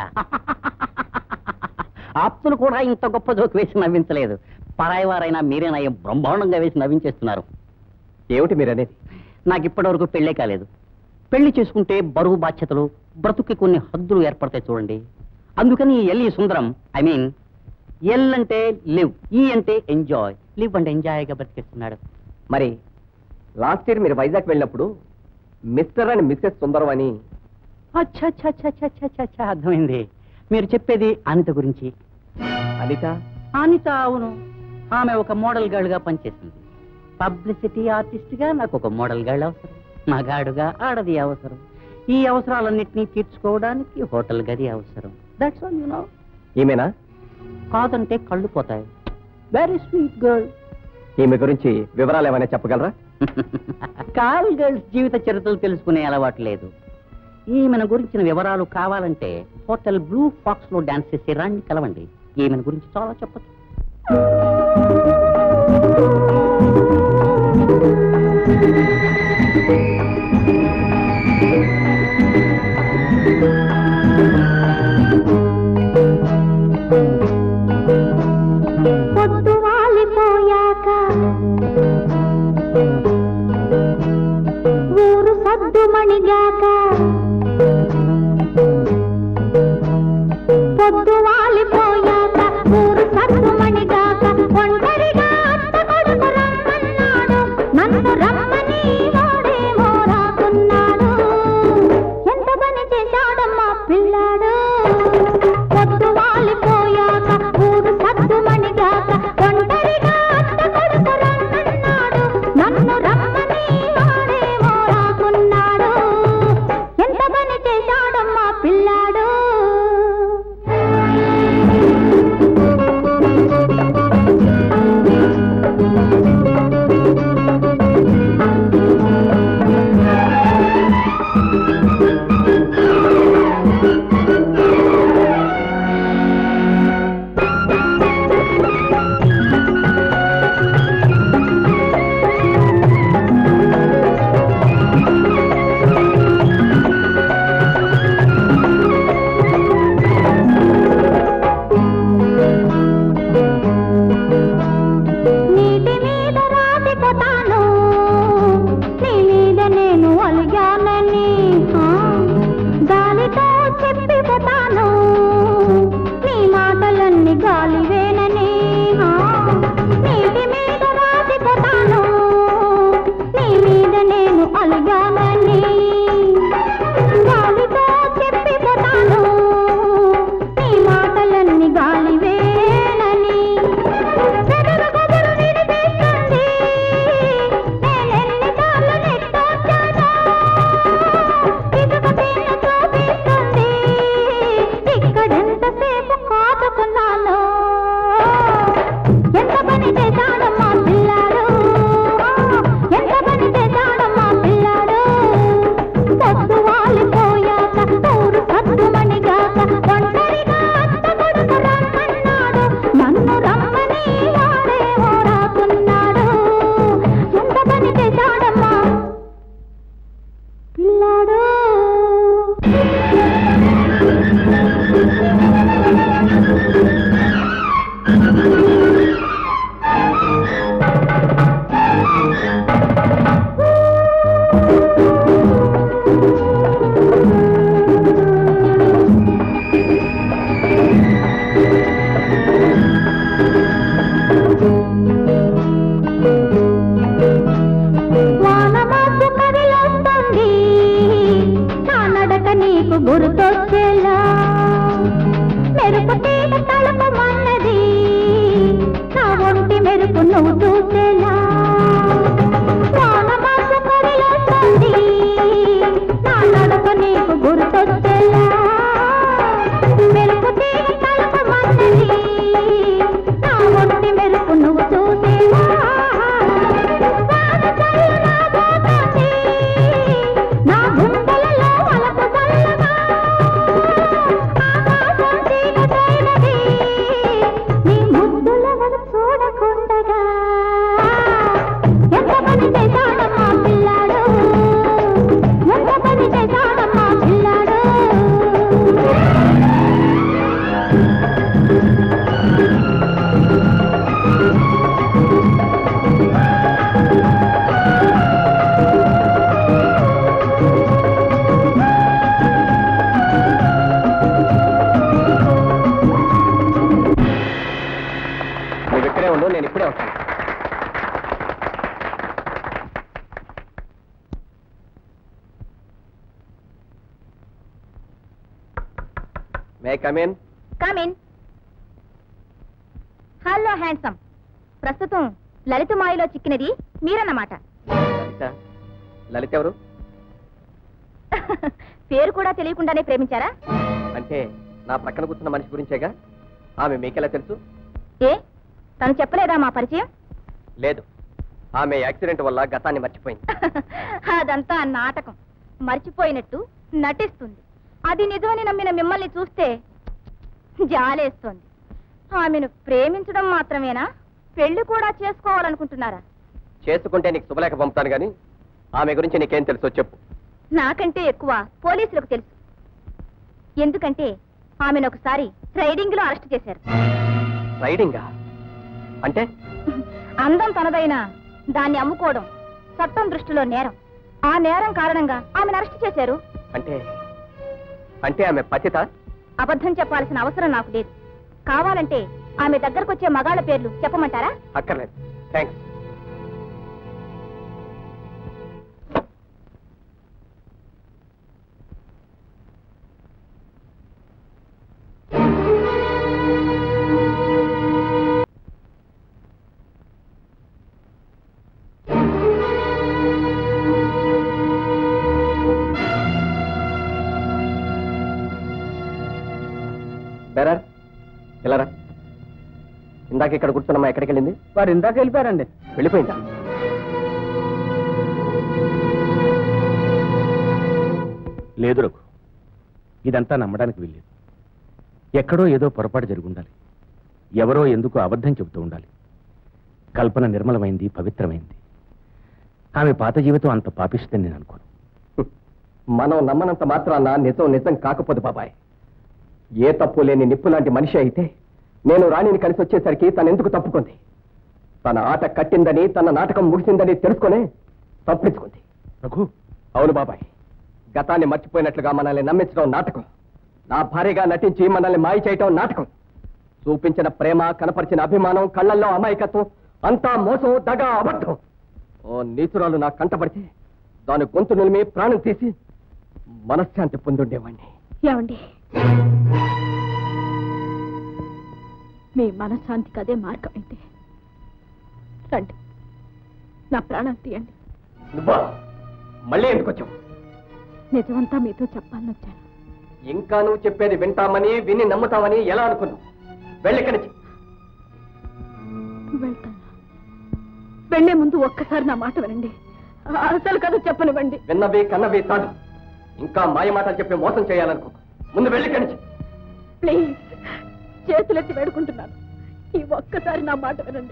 Speaker 6: ఆప్తులు కూడా ఇంత గొప్ప జోక్ వేసి నవ్వించలేదు పరాయి వారైనా మీరేనా ఏం బ్రహ్మాండంగా వేసి నవ్వించేస్తున్నారు
Speaker 4: ఏమిటి మీరు అనేది
Speaker 6: నాకు ఇప్పటివరకు పెళ్ళే కాలేదు పెళ్లి చేసుకుంటే బరువు బాధ్యతలు బ్రతుక్కి కొన్ని హద్దులు ఏర్పడతాయి చూడండి అందుకని ఈ L E Sundaram I mean L అంటే లివ్ ఈ అంటే ఎంజాయ్ లివ్ అంటే ఎంజాయ్గా బ్రతికేస్తున్నాడు
Speaker 4: మరి లాస్ట్ ఇయర్ మీరు వైజాగ్ వెళ్ళినప్పుడు మిస్టర్ అండ్ మిస్సెస్ సుందరం అని
Speaker 6: అచ్చా అచ్చా అచ్చా అచ్చా అచ్చా అచ్చా అచ్చా అర్థమైంది మీరు చెప్పేది అనిత గురించి
Speaker 4: అనిత
Speaker 6: అనిత అవును ఆమె ఒక మోడల్ గర్ల్ గా పనిచేసింది పబ్లిసిటీ ఆర్టిస్ట్ గా నాకు ఒక మోడల్ గర్ల్ అవసరం మగాడుగా ఆడది అవసరం ఈ అవసరాలన్నింటినీ తీర్చుకోవడానికి హోటల్ గది అవసరం దట్స్ ఆల్ యు నో
Speaker 4: ఈమెనా
Speaker 6: కాదంటే కళ్ళు పోతాయి వెరీ స్వీట్ గర్ల్
Speaker 4: ఈమె గురించి వివరాలు ఏమైనా చెప్పగలరా
Speaker 6: కాల్ గర్ల్స్ జీవిత చరిత్రలు తెలుసుకునే అలవాటు లేదు ఈమెను గురించిన వివరాలు కావాలంటే హోటల్ బ్లూ ఫాక్స్ లో డాన్స్ చేసే రాణి కలవండి ఈమెను గురించి చాలా చెప్పచ్చు
Speaker 7: పొద్దు వాలిపోయాక ఊరు సద్దుమణిగాక పొద్దు వాలిపోయాక ఊరు సద్దుమణిగాక ఒంటరిగా అత్త కొడుకు రమ్మన్నాడు నన్ను రమ్మని వాడేమో రాకున్నాడు ఎంత పని చేశాడమ్మా పిల్లాడు పొద్దు వాలిపోయాక ఊరు సద్దుమణిగాక ఒంటరిగా అత్త కొడుకు రమ్మన్నాడు నన్ను రమ్మని వాడేమో రాకున్నాడు ఎంత పని చేశాడమ్మా పిల్లాడు
Speaker 11: వానమాసు కదిలొస్తుంది నా నడక నీకు గుర్తొచ్చేలా మెరుపు తీగ తలుపు మన్నది నా ఒంటి మెరుపు నువ్వు చూసేలా వానమాసు కదిలొస్తుంది నా నడక నీకు గుర్తొచ్చేలా మెరుపు తీగ తలుపు మన్నది నా ఒంటి మెరుపు నువ్వు చూసేలా నా గుండెలలో వలపు చల్లగా ఆకాశం చీకటైనది నీ ముద్దులెవరు చూడకుండగా ఎంత పని చేశాడమ్మా పిల్లాడు ఎంత పని చేశాడమ్మా పిల్లాడు
Speaker 4: నువ్వు ఇక్కడే ఉండు నేను ఇప్పుడే వస్తాను may come in
Speaker 7: come in hello handsome ప్రస్తుతం లలిత మాయలో చిక్కినది మీరన్నమాట
Speaker 4: లలిత లలిత ఎవరు
Speaker 7: పేరు కూడా తెలియకుండానే ప్రేమించారా
Speaker 4: అంటే నా పక్కన కూర్చున్న మనిషి గురించేగా ఆమె మీకెలా తెలుసు
Speaker 7: ఏ తను చెప్పలేదా మా పరిచయం
Speaker 4: లేదు ఆమె యాక్సిడెంట్ వల్ల గతాన్ని మర్చిపోయింది
Speaker 7: అదంతా నాటకం మర్చిపోయినట్టు నటిస్తుంది అది నిజమని నమ్మిన మిమ్మల్ని చూస్తే జాలేస్తోంది ఆమెను ప్రేమించడం మాత్రమేనా పెళ్లి కూడా చేసుకోవాలనుకుంటున్నారా
Speaker 4: చేసుకుంటే నీకు శుభలేఖ పంపుతాను కానీ ఆమె గురించి నీకేం తెలుసో చెప్పు
Speaker 7: నాకంటే ఎక్కువ పోలీసులకు తెలుసు ఎందుకంటే ఆమెను ఒకసారి రైడింగ్ లో అరెస్ట్ చేశారు
Speaker 4: రైడింగా అంటే
Speaker 7: అందం తనదైన దాన్ని అమ్ముకోవడం చట్టం దృష్టిలో నేరం ఆ నేరం కారణంగా ఆమెను అరెస్ట్ చేశారు
Speaker 4: అంటే అంటే ఆమె పతిత
Speaker 7: అబద్ధం చెప్పాల్సిన అవసరం నాకు లేదు కావాలంటే ఆమె దగ్గరకొచ్చే మగాళ్ళ పేర్లు చెప్పమంటారా
Speaker 4: అక్కర్లేదు థ్యాంక్స్ బెరర్ ఇలా రా ఇందాక ఇక్కడ కూర్చున్నమ్మా ఎక్కడికి వెళ్ళింది
Speaker 9: వారు ఇందాక వెళ్ళిపోయారండి
Speaker 4: వెళ్ళిపోయిందా
Speaker 1: లేదు రఘు ఇదంతా నమ్మడానికి వీల్లేదు ఎక్కడో ఏదో పొరపాటు జరిగి ఉండాలి ఎవరో ఎందుకు అబద్ధం చెబుతూ ఉండాలి కల్పన నిర్మలమైంది పవిత్రమైంది ఆమె పాత జీవితం అంత పాపిస్తుందని నేను అనుకోను
Speaker 4: మనం నమ్మనంత మాత్రాన నిజం నిజం కాకపోదు బాబాయ్ ఏ తప్పు లేని నిప్పు లాంటి మనిషి అయితే నేను రాణిని కలిసి వచ్చేసరికి తను ఎందుకు తప్పుకుంది తన ఆట కట్టిందని తన నాటకం ముగిసిందని తెలుసుకునే తప్పించుకుంది
Speaker 1: రఘు
Speaker 4: అవును బాబాయ్ గతాన్ని మర్చిపోయినట్లుగా మనల్ని నమ్మించడం నాటకం నా భార్యగా నటించి మనల్ని మాయ చేయటం నాటకం చూపించిన ప్రేమ కనపరిచిన అభిమానం కళ్ళల్లో అమాయకత్వం అంతా మోసం దగ అబద్ధం ఓ నీచురాలు నా కంటపడితే దాని గొంతు నిలిమి ప్రాణం తీసి మనశ్శాంతి పొందుండేవాణ్ణి
Speaker 2: ఏమండి మీ మనశ్శాంతికి అదే మార్గం అయితే రండి నా ప్రాణం తీయండి
Speaker 4: నువ్వా మళ్ళీ ఎందుకు వచ్చావు
Speaker 2: నిజమంతా మీతో చెప్పాలని వచ్చాను
Speaker 4: ఇంకా నువ్వు చెప్పేది వింటామని విని నమ్ముతామని ఎలా అనుకున్నావు వెళ్ళిక్కడి నుంచి
Speaker 2: వెళ్తాను వెళ్లే ముందు ఒక్కసారి నా మాట వినండి అసలు కథ చెప్పనివ్వండి
Speaker 4: విన్నవి కన్నవి చాలు ఇంకా మాయ మాటలు చెప్పి మోసం చేయాలనుకో ముందు వెళ్ళిక్కడి నుంచి
Speaker 2: ప్లీజ్ చేతులెత్తి వేడుకుంటున్నాను ఈ ఒక్కసారి నా మాట వినండి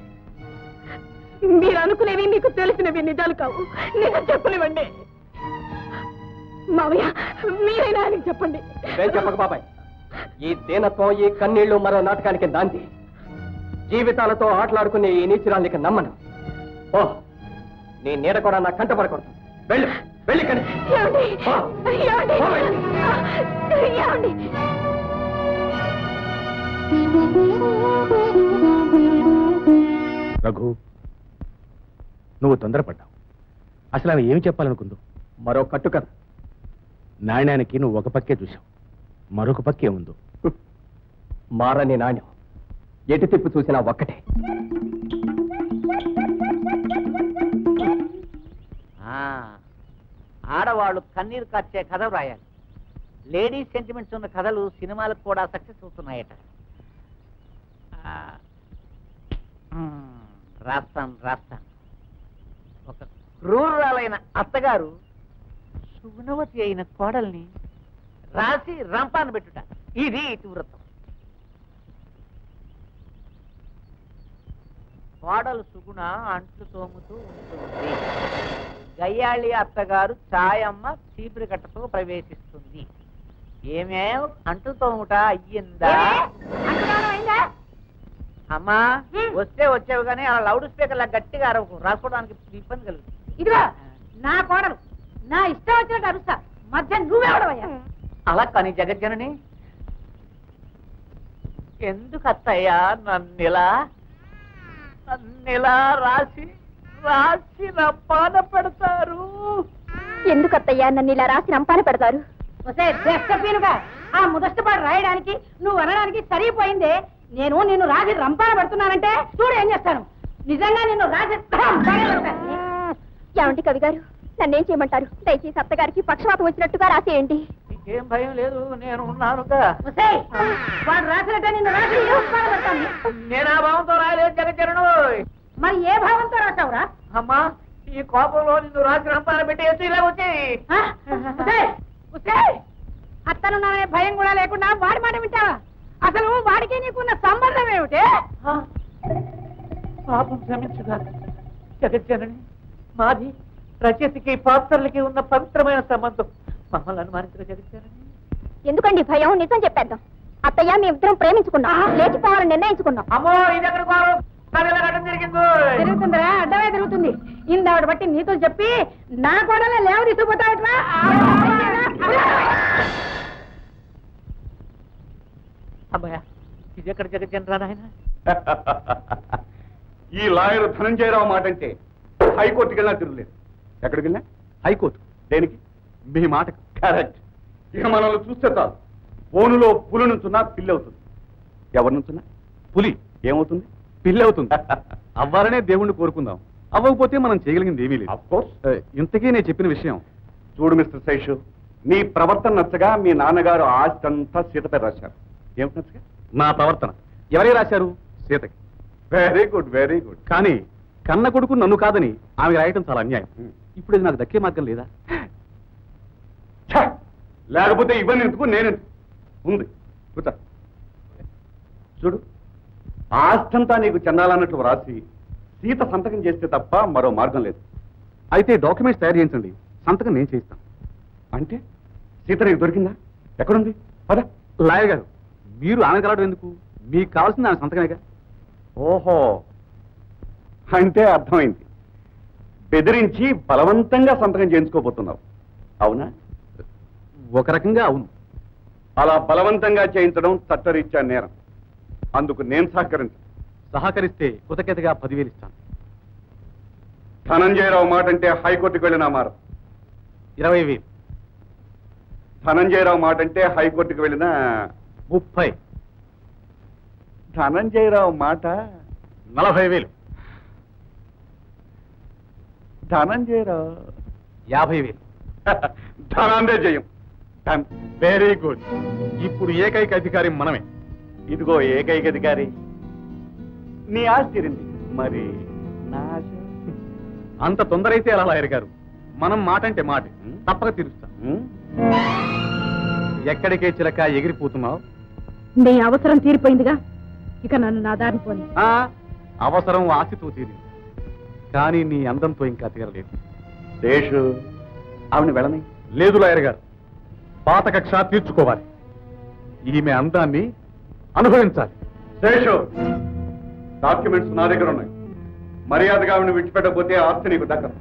Speaker 2: మీరు అనుకునేవి మీకు తెలిసినవి నిజాలు కావు నిజం చెప్పనివ్వండి మావయ్య మీరైనా ఆయనకి చెప్పండి
Speaker 4: ఏం చెప్పక బాబాయ్ ఈ దీనత్వం ఈ కన్నీళ్లు మరో నాటకానికి దాంతి జీవితాలతో ఆటలాడుకునే ఈ నీచురాలికి నమ్మను ఓ నీ నీడ కూడా నా కంట పడకూడదు వెళ్ళు వెళ్ళి కని
Speaker 2: ఏమండి? ఏమండి? ఏమండి?
Speaker 1: రఘు నువ్వు తొందరపడ్డావు అసలు ఆమె ఏమి చెప్పాలనుకుందో
Speaker 4: మరో కట్టు కదా
Speaker 1: నాణ్యానికి నువ్వు ఒక పక్కే చూసావు మరొక పక్కే ఉందో
Speaker 4: మారని నాణ్యం ఎటు తిప్పు చూసినా ఒక్కటే
Speaker 3: ఆ, ఆడవాళ్ళు కన్నీరు కార్చే కథ వ్రాయాలి లేడీస్ సెంటిమెంట్స్ ఉన్న కథలు సినిమాలకు కూడా సక్సెస్ అవుతున్నాయట ఆ, మ్, రాస్తాను రాస్తాను ఒక క్రూరాలైన అత్తగారు సుగుణవతి అయిన కోడల్ని రాసి రంపాన పెట్టుట ఇది ఇతివృత్తం కోడలు సుగుణ అంట్లు తోముతూ ఉంటుంది గయ్యాళి అత్తగారు ఛాయమ్మ చీపురు కట్టతో ప్రవేశిస్తుంది ఏమే అంట్లు తోముట అయ్యిందా
Speaker 2: అంటున్నాను అయిందా?
Speaker 3: అమ్మా వస్తే వచ్చావు కానీ అలా లౌడ్ స్పీకర్ లా గట్టిగా అరవకు రాసుకోవడానికి ఇబ్బంది కలుగుతుంది
Speaker 2: ఇదిగో నా కోడలు నా ఇష్టం వచ్చినట్టు అరుస్తా మధ్య నువ్వెవడవయ్యా
Speaker 3: అలా కానీ జగజ్జనని ఎందుకు అత్తయ్యా నన్నిలా నన్నిలా రాసి రాసి రప్పాన పెడతారు
Speaker 7: ఎందుకత్తయ్యా నన్ను ఇలా రాసి రంపాన పెడతారు
Speaker 2: వసే దేశపీనుగా ఆ ముదష్టపాడు రాయడానికి నువ్వు అనడానికి సరిపోయిందే నేను నిన్ను రాసి రంపాన పెడుతున్నానంటే చూడు ఏం చేస్తాను నిజంగా నిన్ను రాసి రంపాన పెడతాను.
Speaker 7: ఏమండి కవి గారు నన్నేం చేయమంటారు దయచేసి అత్తగారికి పక్షవాతం వచ్చినట్టుగా రాసేయండి
Speaker 3: నీకేం భయం లేదు నేను ఉన్నానుగా
Speaker 2: ఒసేయ్, వాడు రాసినట్టే నిన్ను రాసి రంపాన పెడతాను
Speaker 3: నేను ఆ భావంతో రాయలేదు జగజ్జనను
Speaker 2: మరి ఏ భావంతో రాసావురా
Speaker 3: అమ్మా ఈ కోపంలో నిన్ను రాసి రంపాన పెట్టి ఎత్తు ఇలా వచ్చేయి
Speaker 2: ఆ? ఒసేయ్, ఒసేయ్, అత్తనున్నాననే భయం కూడా లేకుండా వాడి మాట వింటావా అసలు వాడికి నీకున్న సంబంధం ఏమిటి
Speaker 3: ఆ, పాపం క్షమించుగా జగజ్జనని మాది రచయితకి పాత్రలకి ఉన్న పవిత్రమైన సంబంధం మమ్మల్ని అనుమానించిన జగజ్జనని
Speaker 7: ఎందుకండి భయం నిజం చెప్పేద్దాం అత్తయ్య మీ ఇద్దరం ప్రేమించుకున్నాం లేచిపోవాలని నిర్ణయించుకున్నాం
Speaker 3: అమ్మో ఇది ఎక్కడ కోరం ఇలా కట్టం జరిగింది
Speaker 2: తిరుగుతుందిరా అడ్డమే తిరుగుతుంది ఇందావిడ బట్టి నీతో చెప్పి నా కూడా లేవ తీసుకుపోతావట్రా
Speaker 3: అమ్మాయ ఇది ఎక్కడ జగజ్జనరా నాయన
Speaker 10: ఈ లాయర్ ధనంజయరావు మాట అంటే హైకోర్టుకి వెళ్ళినా తిరుగులేదు ఎక్కడికి వెళ్ళినా హైకోర్టు దేనికి మీ మాట కరెక్ట్ ఇక మనల్ని చూస్తే చాలు ఫోనులో పులి నుంచున్నా పిల్లి అవుతుంది ఎవరి నుంచున్నా పులి ఏమవుతుంది పిల్లి అవుతుంది అవ్వాలనే దేవుణ్ణి కోరుకుందాం అవ్వకపోతే మనం చేయగలిగింది ఏమీ లేదు కోర్స్ ఇంతకీ నేను చెప్పిన విషయం చూడు మిస్టర్ శైషు నీ ప్రవర్తన నచ్చగా మీ నాన్నగారు ఆస్తి అంతా సీతపై రాశారు ఏమిటి నచ్చగా నా ప్రవర్తన ఎవరే రాశారు సీతకి వెరీ గుడ్ వెరీ గుడ్ కానీ కన్న కొడుకు నన్ను కాదని ఆమె రాయటం చాలా అన్యాయం ఇప్పుడు ఇది నాకు దక్కే మార్గం లేదా లేకపోతే ఇవన్నీ ఎందుకు నేను ఉంది కూర్చో చూడు ఆస్తంతా నీకు చెందాలన్నట్లు రాసి సీత సంతకం చేస్తే తప్ప మరో మార్గం లేదు అయితే డాక్యుమెంట్స్ తయారు చేయించండి సంతకం నేను చేయిస్తాను అంటే సీత నీకు దొరికిందా ఎక్కడుంది పద లాయర్ గారు మీరు ఆమె కలవడం ఎందుకు మీకు కావాల్సింది ఆమె సంతకమేగా ఓహో అంటే అర్థమైంది బెదిరించి బలవంతంగా సంతకం చేయించుకోబోతున్నావు అవునా ఒక రకంగా అవును అలా బలవంతంగా చేయించడం చట్టరీత్యా నేరం అందుకు నేను సహకరించు సహకరిస్తే కృతజ్ఞతగా పదివేలు ఇస్తాను ధనంజయరావు మాట అంటే హైకోర్టుకు వెళ్ళినా మారు ఇరవై వేలు ధనంజయరావు మాట అంటే హైకోర్టుకు వెళ్ళిన ముప్పై ధనంజయరావు మాట నలభై వేలు ధనంజయరావు యాభై వేలు ధనాంజయం డన్ వెరీ గుడ్ ఇప్పుడు ఏకైక అధికారి మనమే ఇదిగో ఏకైక అధికారి నీ ఆశ తీరింది మరి నా ఆశ అంత తొందర అయితే ఎలా లాయర్ గారు మనం మాట అంటే మాట తప్పక తీరుస్తాం ఎక్కడికే చిలక ఎగిరిపోతున్నావు
Speaker 2: నీ అవసరం తీరిపోయిందిగా ఇక నన్ను నా దారి పోని
Speaker 10: ఆ, అవసరం ఆశతో తీరింది కానీ నీ అందంతో ఇంకా తీరలేదు శేషు ఆవిడ వెళ్ళని లేదు లాయర్ గారు పాత కక్ష తీర్చుకోవాలి ఈమె అందాన్ని అనుభవించాలి శేషు డాక్యుమెంట్స్ నా దగ్గర ఉన్నాయి మర్యాదగా ఆవిడ విడిచిపెట్టకపోతే ఆస్తి నీకు దక్కదు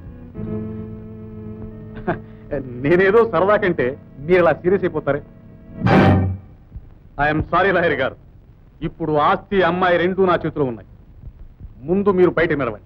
Speaker 10: నేనేదో సరదా కంటే మీరు ఇలా సీరియస్ అయిపోతారే ఐఎమ్ సారీ లాయర్ గారు ఇప్పుడు ఆస్తి అమ్మాయి రెండూ నా చేతిలో ఉన్నాయి ముందు మీరు బయట నిలవండి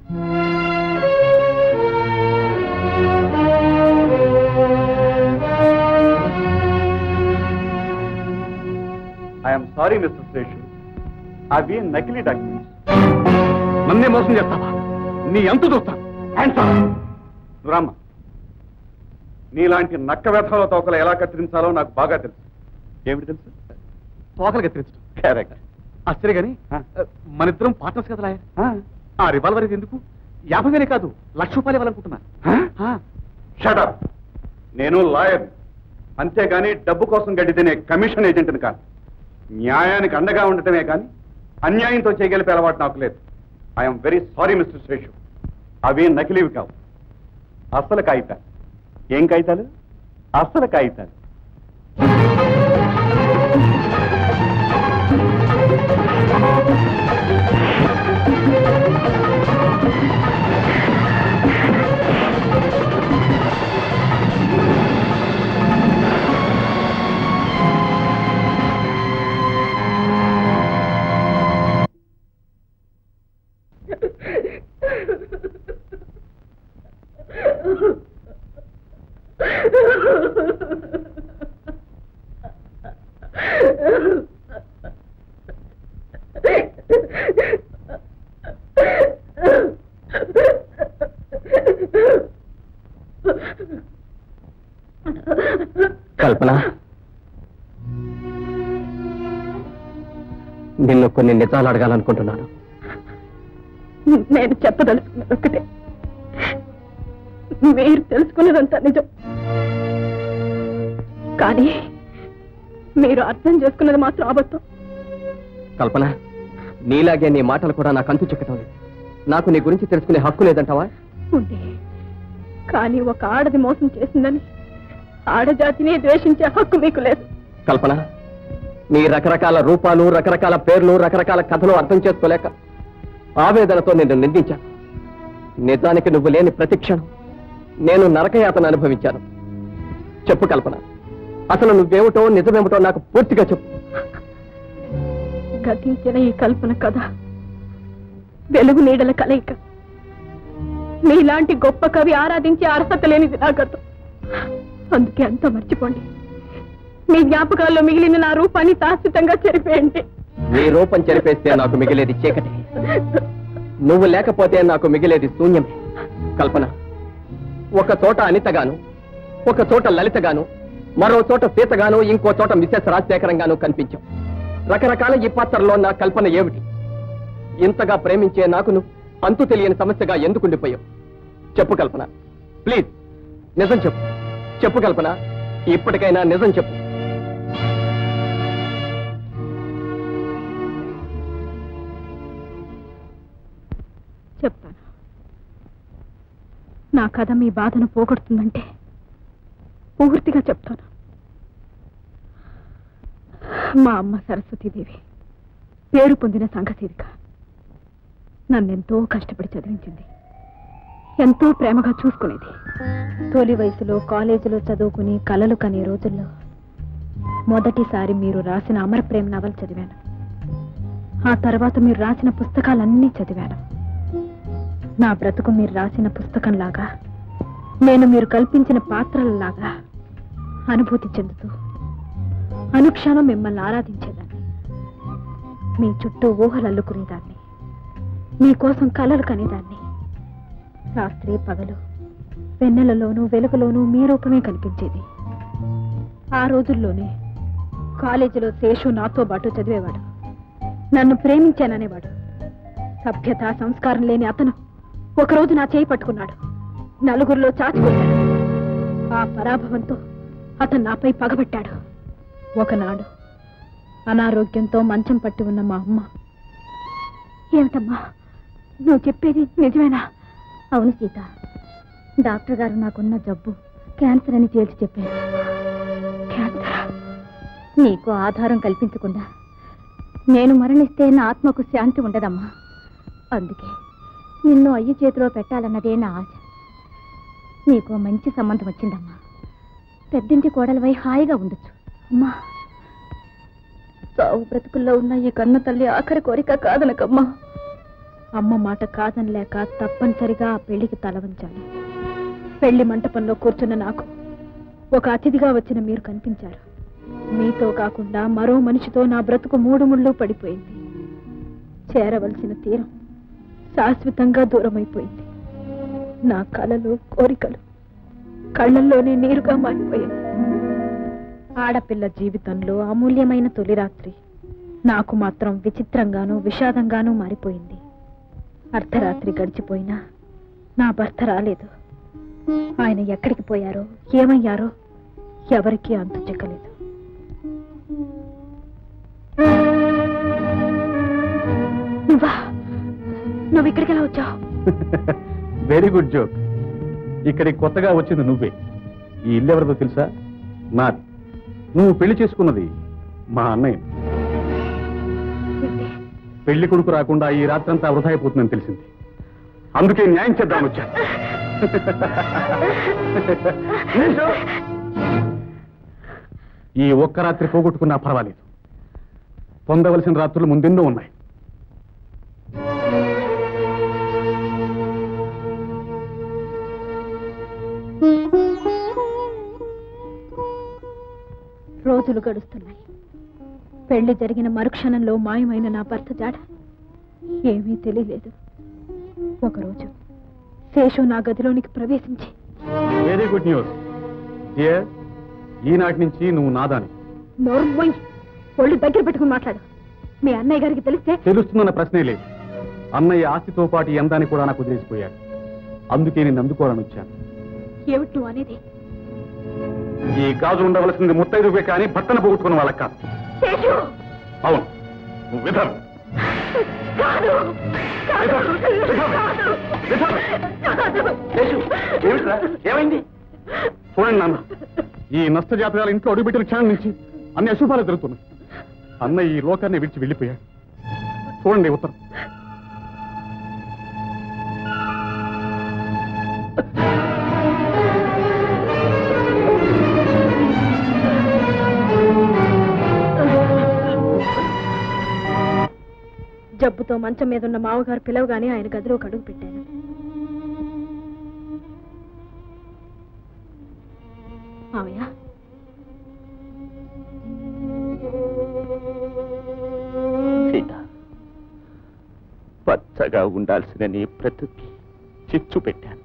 Speaker 10: ఐఎమ్ సారీ మిస్టర్ శేషు అవి నకిలీ డాక్యుమెంట్స్ నన్నే మోసం చేస్తావా నీ ఎంత చూస్తాను నువ్వు రామ్మా నీలాంటి నక్క వ్యథాల తోకలు ఎలా కత్తిరించాలో నాకు బాగా తెలుసు ఏమిటి తెలుసు తోకలు కత్తిరించడం కరెక్ట్ సరే గాని మన ఇద్దరం పార్ట్నర్స్ కదా లాయర్. ఆ రివాల్వర్ ఇది ఎందుకు యాభై వేలే కాదు లక్ష రూపాయలు ఇవ్వాలనుకుంటున్నా షటప్ నేను లాయర్ అంతేగాని డబ్బు కోసం గడ్డి తినే కమిషన్ ఏజెంట్ని కాదు న్యాయానికి అండగా ఉండటమే కానీ అన్యాయంతో చేయగలిపే అలవాటు నాకు లేదు I'm very sorry mister Seshu అవి నకిలీవి కావు అసలు కాగితాలు ఏం కాగితాలు అసలు కాగితాలు
Speaker 4: కల్పన నిన్ను కొన్ని నిజాలు అడగాలనుకుంటున్నాను
Speaker 2: నేను చెప్పదలుచుకున్నది ఒక్కటే మీరు తెలుసుకున్నదంతా నిజం కానీ మీరు అర్థం చేసుకున్నది మాత్రం అబద్ధం
Speaker 4: కల్పన నీలాగే నీ మాటలు కూడా నాకు అంతు చిక్కటం లేదు నాకు నీ గురించి తెలుసుకునే హక్కు లేదంటావా
Speaker 2: ఉంది కానీ ఒక ఆడది మోసం చేసిందని ఆడజాతిని ద్వేషించే హక్కు మీకు లేదు
Speaker 4: కల్పన నీ రకరకాల రూపాలు రకరకాల పేర్లు రకరకాల కథలు అర్థం చేసుకోలేక ఆవేదనతో నిన్ను నిందించాను నిజానికి నువ్వు లేని ప్రతి క్షణం నేను నరకయాతన అనుభవించాను చెప్పు కల్పన అసలు నువ్వేమిటో నిజమేమిటో నాకు పూర్తిగా చెప్పు
Speaker 2: గతించిన ఈ కల్పన కథ వెలుగు నీడల కలయిక మీలాంటి గొప్ప కవి ఆరాధించే అర్హత లేనిది నా గతం అందుకే అంతా మర్చిపోండి మీ జ్ఞాపకాల్లో మిగిలిన నా రూపాన్ని శాశ్వతంగా చెరిపేయండి
Speaker 4: నీ రూపం చెరిపేస్తే నాకు మిగిలేది చీకటి నువ్వు లేకపోతే నాకు మిగిలేది శూన్యమే కల్పన ఒక చోట అనితగాను ఒక చోట లలితగాను మరో చోట సీతగాను ఇంకో చోట మిసెస్ రాజశేఖరంగాను కనిపించావు రకరకాల ఈ పాత్రలో నా కల్పన ఏమిటి ఇంతగా ప్రేమించే నాకు నువ్వు అంతు తెలియని సమస్యగా ఎందుకుండిపోయావు చెప్పు కల్పన ప్లీజ్ నిజం చెప్పు చెప్పు కల్పన ఇప్పటికైనా నిజం చెప్పు
Speaker 2: చెప్తాను నా కథ మీ బాధను పోగొడుతుందంటే పూర్తిగా చెప్తాను మా అమ్మ సరస్వతీదేవి పేరు పొందిన సంఘసేవిక నన్నెంతో కష్టపడి చదివించింది ఎంతో ప్రేమగా చూసుకునేది తొలి వయసులో కాలేజీలో చదువుకుని కలలు కనే రోజుల్లో మొదటిసారి మీరు రాసిన అమర ప్రేమ నవల చదివాను ఆ తర్వాత మీరు రాసిన పుస్తకాలన్నీ చదివాను నా బ్రతుకు మీరు రాసిన పుస్తకంలాగా నేను మీరు కల్పించిన పాత్రలలాగా అనుభూతి చెందుతూ అనుక్షణం మిమ్మల్ని ఆరాధించేదాన్ని మీ చుట్టూ ఊహలు అల్లుకునేదాన్ని మీకోసం కలలు కనేదాన్ని రాత్రి పగలు వెన్నెలలోనూ వెలుగులోనూ మీ రూపమే కనిపించేది ఆ రోజుల్లోనే కాలేజీలో శేషు నాతో పాటు చదివేవాడు నన్ను ప్రేమించాననేవాడు సభ్యత సంస్కారం లేని అతను ఒకరోజు నా చేయి పట్టుకున్నాడు నలుగురిలో చాచుకొచ్చాడు ఆ పరాభవంతో అతను నాపై పగబట్టాడు ఒకనాడు అనారోగ్యంతో మంచం పట్టి ఉన్న మా అమ్మ ఏమిటమ్మా నువ్వు చెప్పేది నిజమేనా అవును సీత డాక్టర్ గారు నాకున్న జబ్బు క్యాన్సర్ అని తేల్చి చెప్పారు క్యాన్సర్ నీకు ఆధారం కల్పించకుండా నేను మరణిస్తే నా ఆత్మకు శాంతి ఉండదమ్మా అందుకే నిన్ను అయ్యి చేతిలో పెట్టాలన్నదే నా ఆశ నీకు మంచి సంబంధం వచ్చిందమ్మా పెద్దింటి కోడలవై హాయిగా ఉండొచ్చు అమ్మా సావు బ్రతుకుల్లో ఉన్న ఈ కన్న తల్లి ఆఖరి కోరిక కాదనకమ్మా అమ్మ మాట కాదనలేక తప్పనిసరిగా ఆ పెళ్లికి తల వంచాలి పెళ్లి మంటపంలో కూర్చున్న నాకు ఒక అతిథిగా వచ్చిన మీరు కనిపించారు మీతో కాకుండా మరో మనిషితో నా బ్రతుకు మూడు ముళ్ళు పడిపోయింది చేరవలసిన తీరం శాశ్వతంగా దూరమైపోయింది నా కలలు కోరికలు కళ్ళల్లోనే నీరుగా మారిపోయాయి ఆడపిల్ల జీవితంలో అమూల్యమైన తొలి రాత్రి నాకు మాత్రం విచిత్రంగానూ విషాదంగానూ మారిపోయింది అర్ధరాత్రి గడిచిపోయినా నా భర్త రాలేదు ఆయన ఎక్కడికి పోయారో ఏమయ్యారో ఎవరికీ అంతు చెక్కలేదు నువ్వా నువ్వు ఇక్కడికి ఎలా వచ్చావు
Speaker 10: వెరీ గుడ్ జోక్ ఇక్కడికి కొత్తగా వచ్చింది నువ్వే ఈ ఇల్లు ఎవరిదో తెలుసా నాది నువ్వు పెళ్లి చేసుకున్నది మా అన్నయ్య పెళ్లి కొడుకు రాకుండా ఈ రాత్రంతా వృధా అయిపోతుందని తెలిసింది అందుకే న్యాయం చేద్దామని వచ్చాను ఈ ఒక్క రాత్రి పోగొట్టుకున్నా పర్వాలేదు పొందవలసిన రాత్రులు ముందెన్నో ఉన్నాయి
Speaker 2: రోజులు గడుస్తున్నాయి పెళ్లి జరిగిన మరుక్షణంలో మాయమైన నా భర్త జాడ ఏమీ తెలియలేదు ఒకరోజు శేషు నా గదిలోనికి ప్రవేశించి
Speaker 10: వెరీ గుడ్ న్యూస్ డియర్ ఈనాటి నుంచి నువ్వు నాదాని
Speaker 2: నోర్మోయ్ ఒళ్ళు దగ్గర పెట్టుకుని మాట్లాడు మీ అన్నయ్య గారికి తెలిస్తే
Speaker 10: తెలుస్తుందన్న ప్రశ్నే లేదు అన్నయ్య ఆస్తితో పాటు ఈ అందాన్ని కూడా నాకు వదిలేసిపోయాడు అందుకే నేను అందుకోవాలని వచ్చాను
Speaker 2: ఏమిటి నువ్వు అనేది
Speaker 10: ఈ గాజు ఉండవలసింది ముత్తైదువే కానీ భర్తను పోగొట్టుకున్న వాళ్ళకి కాదు
Speaker 2: శేషు
Speaker 10: అవును నువ్వు విధానం
Speaker 3: ఏమైంది
Speaker 10: చూడండి నాన్న ఈ నష్ట జాతకాల ఇంట్లో అడుగుపెట్టిన క్షణం నుంచి అన్ని అశుభాలు జరుగుతున్నాయి అన్నయ్య ఈ లోకాన్ని విడిచి వెళ్ళిపోయాడు చూడండి ఈ ఉత్తరం
Speaker 2: జబ్బుతో మంచం మీద ఉన్న మామగారు పిలవగానే ఆయన గదిలో అడుగు పెట్టాను మావయ్య
Speaker 1: సీత పచ్చగా ఉండాల్సిన నీ బ్రతుక్కి చిచ్చు పెట్టాను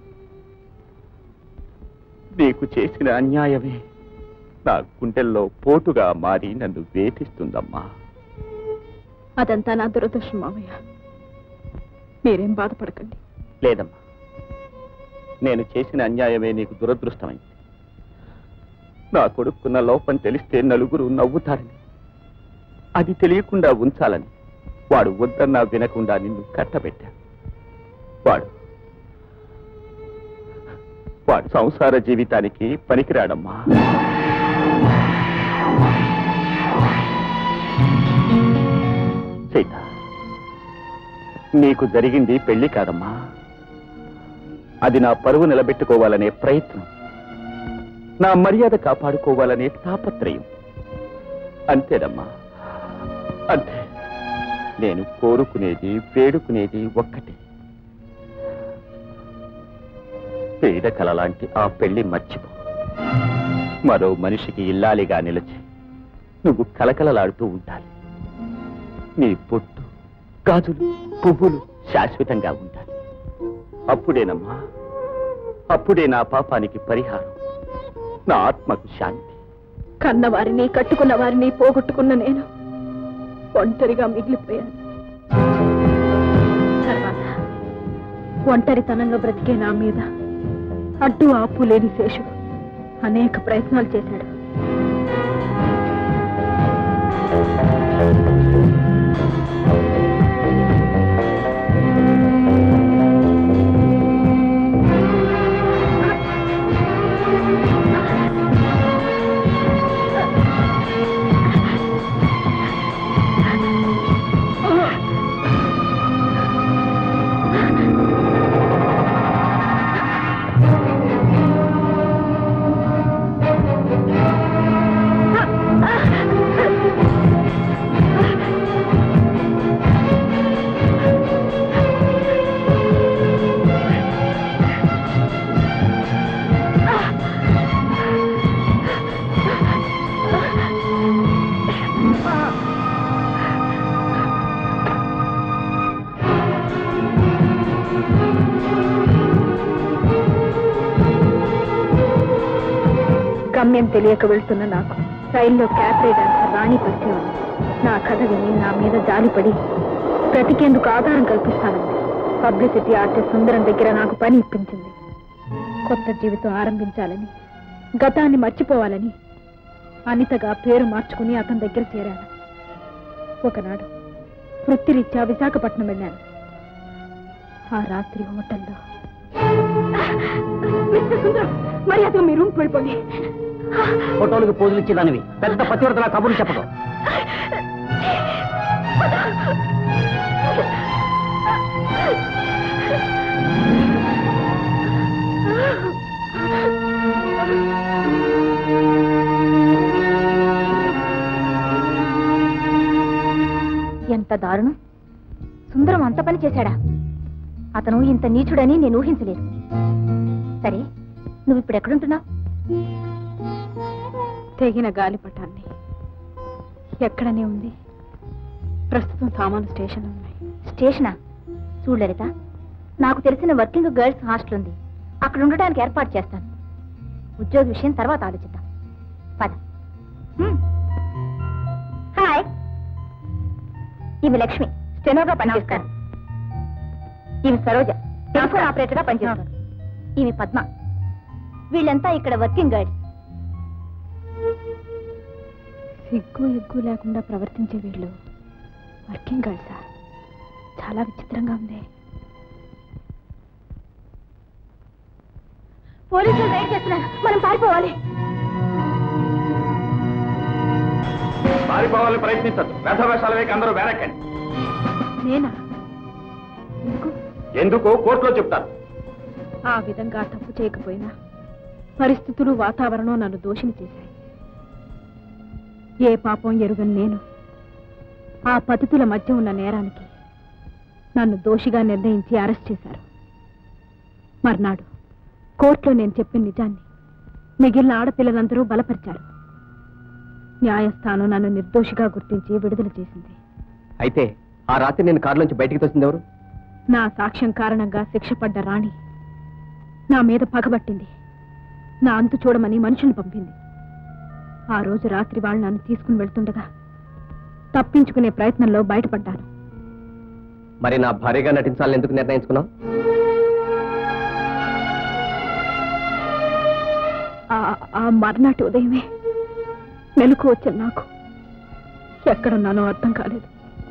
Speaker 1: నీకు చేసిన అన్యాయమే నా గుండెల్లో పోటుగా మారి నన్ను వేధిస్తుందమ్మా
Speaker 2: అదంతా నా దురదృష్టం మావయ్య మీరేం బాధపడకండి
Speaker 1: లేదమ్మా నేను చేసిన అన్యాయమే నీకు దురదృష్టమైంది నా కొడుకున్న లోపం తెలిస్తే నలుగురు నవ్వుతారని అది తెలియకుండా ఉంచాలని వాడు వద్దన్నా వినకుండా నిన్ను కట్టబెట్టాడు వాడు వాడు సంసార జీవితానికి పనికిరాడమ్మా సీత నీకు జరిగింది పెళ్లి కాదమ్మా అది నా పరువు నిలబెట్టుకోవాలనే ప్రయత్నం నా మర్యాద కాపాడుకోవాలనే తాపత్రయం అంతేనమ్మా అంతే నేను కోరుకునేది వేడుకునేది ఒక్కటే పేద కల లాంటి ఆ పెళ్లి మర్చిపో మరో మనిషికి ఇల్లాలిగా నిలిచి నువ్వు కలకలలాడుతూ ఉండాలి నీ పొట్టు గాజులు పువ్వులు శాశ్వతంగా ఉండాలి అప్పుడేనమ్మా అప్పుడే నా పాపానికి పరిహారం నా ఆత్మకు శాంతి
Speaker 2: కన్నవారిని కట్టుకున్న వారిని పోగొట్టుకున్న నేను ఒంటరిగా మిగిలిపోయాను తర్వాత ఒంటరితనంలో బ్రతికే నా మీద అడ్డు ఆపు లేని శేషుడు అనేక ప్రయత్నాలు చేశాడు గమ్యం తెలియక వెళ్తున్న నాకు రైల్లో క్యాప్రే డాన్సర్ రాణి పరిచయం ఉంది. నా కథ విని నా మీద జాలిపడి బ్రతికేందుకు ఆధారం కల్పిస్తానంది పబ్లిసిటీ ఆర్టిస్ట్ సుందరం దగ్గర నాకు పని ఇప్పించింది కొత్త జీవితం ఆరంభించాలని గతాన్ని మర్చిపోవాలని అనితగా పేరు మార్చుకుని అతని దగ్గర చేరాను ఒకనాడు వృత్తిరీత్యా విశాఖపట్నం వెళ్ళాను ఆ రాత్రి హోటల్లో మిస్టర్ సుందరం మరి అతను మీ రూమ్కి వెళ్ళిపోండి
Speaker 6: ఫోటోలకు పోజులు ఇచ్చేదానివి పెద్ద పతివ్రతల కబుర్లు చెప్పదు
Speaker 7: ఎంత దారుణం సుందరం అంత పని చేశాడా అతను ఇంత నీచుడని నేను ఊహించలేదు సరే నువ్వు ఇప్పుడు ఎక్కడుంటున్నావు
Speaker 2: తెగిన గాలిపటాన్ని ఎక్కడనే ఉంది ప్రస్తుతం సామాను స్టేషన్ ఉన్నాయి
Speaker 7: స్టేషనా చూడు లలిత నాకు తెలిసిన వర్కింగ్ గర్ల్స్ హాస్టల్ ఉంది అక్కడ ఉండడానికి ఏర్పాటు చేస్తాను ఉద్యోగ విషయం తర్వాత ఆలోచిద్దాం పద హ్మ్. హాయ్ ఈమె లక్ష్మి స్టెనోగా పనిచేస్తాను ఈమె సరోజ టెలిఫోన్ ఆపరేటర్ గా పనిచేస్తాను ఈమె పద్మ వీళ్ళంతా ఇక్కడ వర్కింగ్ గర్ల్స్
Speaker 2: సిగ్గు ఎగ్గు లేకుండా ప్రవర్తించే వీళ్ళు వర్కింగ్ గర్ల్సా చాలా విచిత్రంగా ఉంది
Speaker 7: పోలీసులు రైడ్ చేస్తున్నారు మనం పారిపోవాలి
Speaker 10: పారిపోవాలని ప్రయత్నించద్దు వేషాల వేకి అందరూ వేరెక్కండి
Speaker 2: నేనా ఎందుకు
Speaker 10: ఎందుకు కోర్టులో చెప్తాను
Speaker 2: ఆ విధంగా తప్పు చేయకపోయినా పరిస్థితులు వాతావరణం నన్ను దోషిని చేశాయి ఏ పాపం ఎరుగని నేను ఆ పతితుల మధ్య ఉన్న నేరానికి నన్ను దోషిగా నిర్ణయించి అరెస్ట్ చేశారు మర్నాడు కోర్టులో నేను చెప్పిన నిజాన్ని మిగిలిన ఆడపిల్లలందరూ బలపరిచారు న్యాయస్థానం నన్ను నిర్దోషిగా గుర్తించి విడుదల చేసింది
Speaker 4: అయితే ఆ రాత్రి నేను కారులోంచి బయటికి తోసింది ఎవరు
Speaker 2: నా సాక్ష్యం కారణంగా శిక్ష పడ్డ రాణి నా మీద పగబట్టింది నా అంతు చూడమని మనుషుల్ని పంపింది ఆ రోజు రాత్రి వాళ్ళు నన్ను తీసుకుని వెళ్తుండగా తప్పించుకునే ప్రయత్నంలో బయటపడ్డాను
Speaker 4: మరి నా భార్యగా నటించాలని ఎందుకు నిర్ణయించుకున్నావు
Speaker 2: ఆ- ఆ మర్నాటి ఉదయమే మెలకు వచ్చిన నాకు ఎక్కడున్నానో అర్థం కాలేదు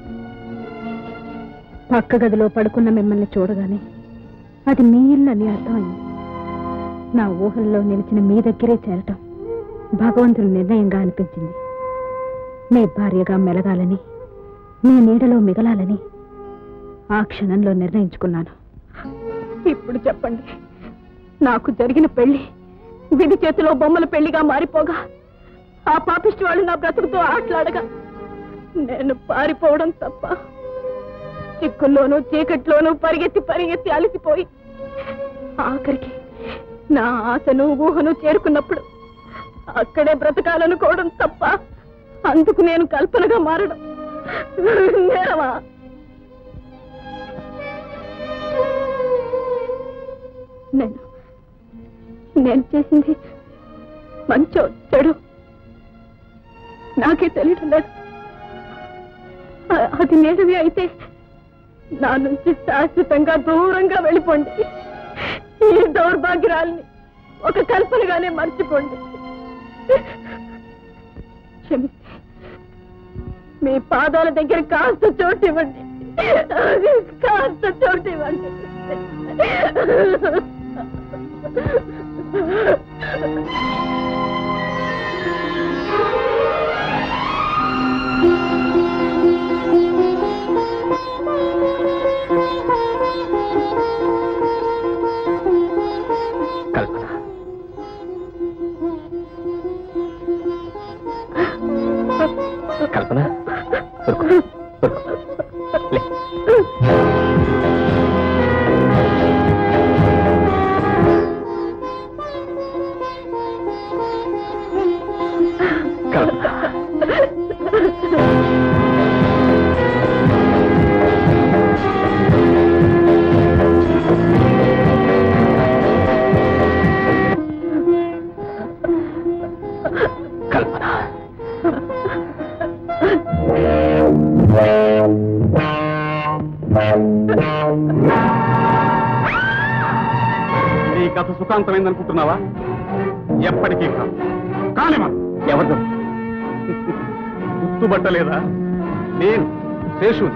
Speaker 2: పక్క గదిలో పడుకున్న మిమ్మల్ని చూడగానే అది మీ ఇల్లు అని అర్థమైంది నా ఊహల్లో నిలిచిన మీ దగ్గరే చేరటం భగవంతుని నిర్ణయంగా అనిపించింది మీ భార్యగా మెలగాలని మీ నీడలో మిగలాలని ఆ క్షణంలో నిర్ణయించుకున్నాను ఇప్పుడు చెప్పండి నాకు జరిగిన పెళ్లి విధి చేతిలో బొమ్మల పెళ్లిగా మారిపోగా ఆ పాపిష్టి వాళ్ళు నా బ్రతుకుతో ఆటలాడగా నేను పారిపోవడం తప్ప చిక్కుల్లోనూ చీకట్లోనూ పరిగెత్తి పరిగెత్తి అలసిపోయి ఆఖరికి నా ఆశను ఊహను చేరుకున్నప్పుడు అక్కడే బ్రతకాలనుకోవడం తప్ప అందుకు నేను కల్పనగా మారడం నేరమా నేను నేను చేసింది మంచో చెడు నాకే తెలియటం లేదు అ- అది నేరవి అయితే నా నుంచి శాశ్వతంగా దూరంగా వెళ్ళిపోండి ఈ దౌర్భాగ్యరాల్ని ఒక కల్పనగానే మర్చిపోండి క్షమిస్తే మీ పాదాల దగ్గర కాస్త చోటు ఇవ్వండి కాస్త చోటు ఇవ్వండి
Speaker 4: కల్పన కల్పన ఊరుకో, ఊరుకో. లే. కల్పన
Speaker 10: నీ కథ సుఖాంతమైందనుకుంటున్నావా ఎప్పటికీ కాదు కానిమా
Speaker 4: ఎవరు
Speaker 10: గుర్తుపట్టలేదా నేను శేషుని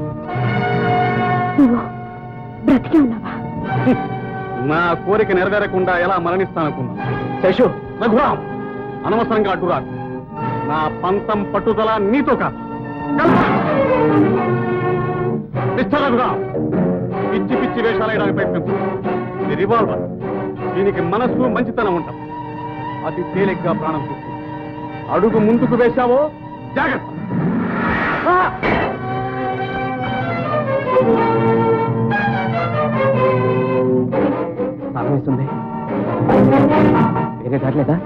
Speaker 2: నువ్వు బ్రతికి ఉన్నావా
Speaker 10: నా కోరిక నెరవేరకుండా ఎలా మరణిస్తాననుకున్నా శేషు రఘురాం అనవసరంగా అడ్డురా నా పంతం పట్టుదల నీతో కాదు మిస్టర్ రఘురాం పిచ్చి పిచ్చి వేషాలు వేయడానికి ప్రయత్నించు ఇది రివాల్వర్ దీనికి మనస్సు మంచితనం ఉంటాం అతి తేలిగ్గా ప్రాణం తీస్తుంది అడుగు ముందుకు వేశావో జాగ్రత్త
Speaker 4: దాహం వేస్తుంది వేరే దారి లేదా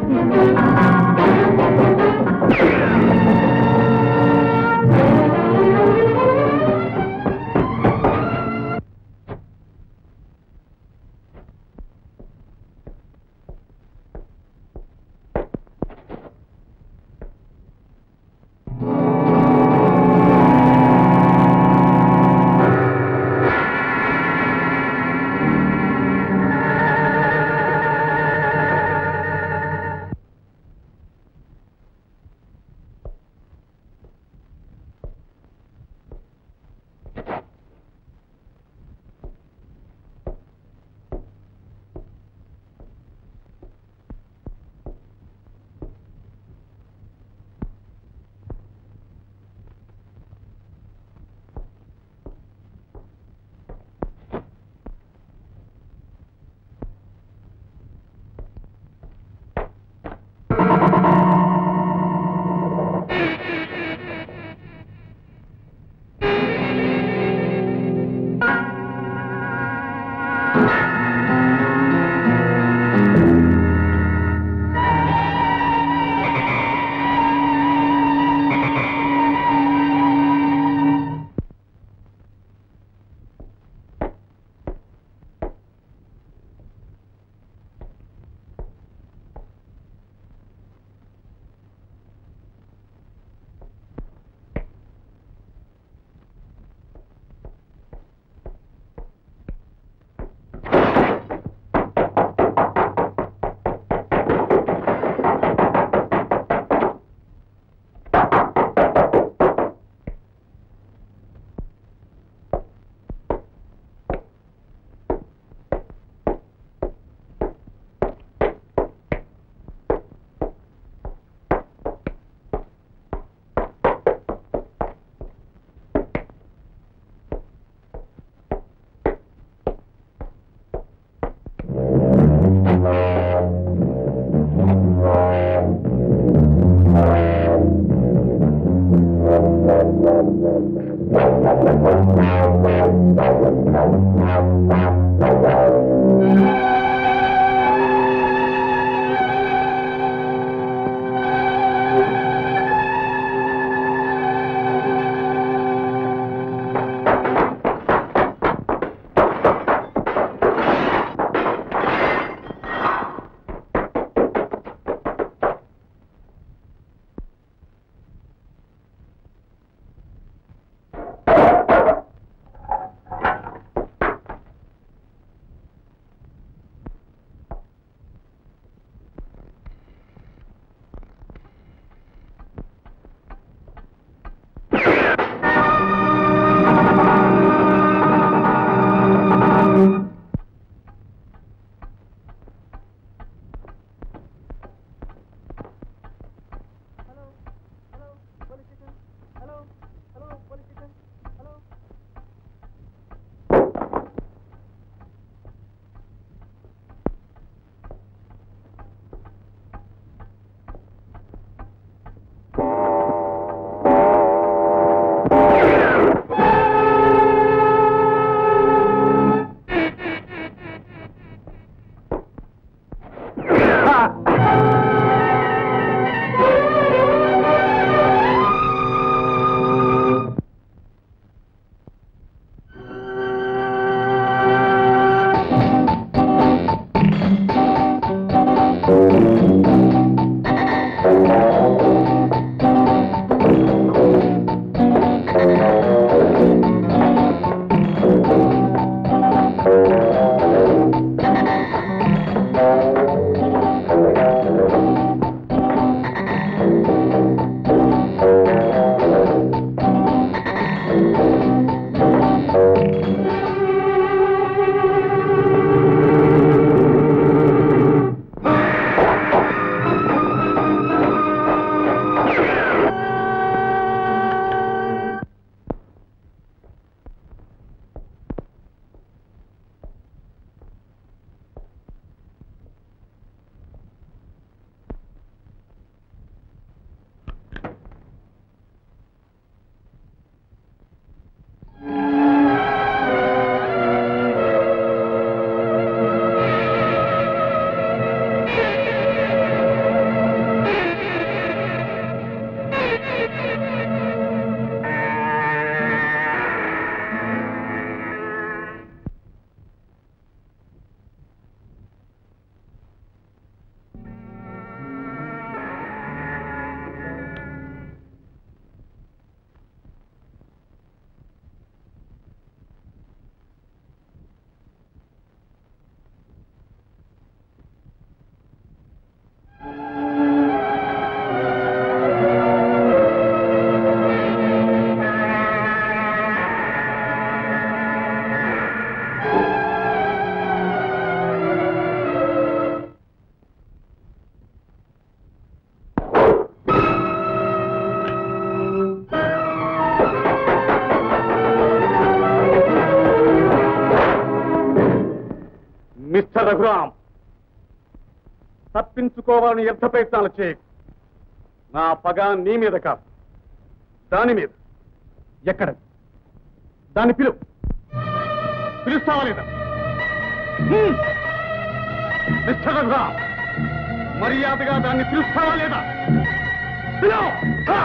Speaker 10: తప్పించుకోవాలని యుద్ధ ప్రయత్నాలు చేయకు నా పగ నీ మీద కాదు దాని మీద ఎక్కడ దాన్ని పిలువు పిలుస్తావా లేదా హ్మ్. మిస్టర్ రఘురా మర్యాదగా దాన్ని పిలుస్తావా లేదా పిలువు హా!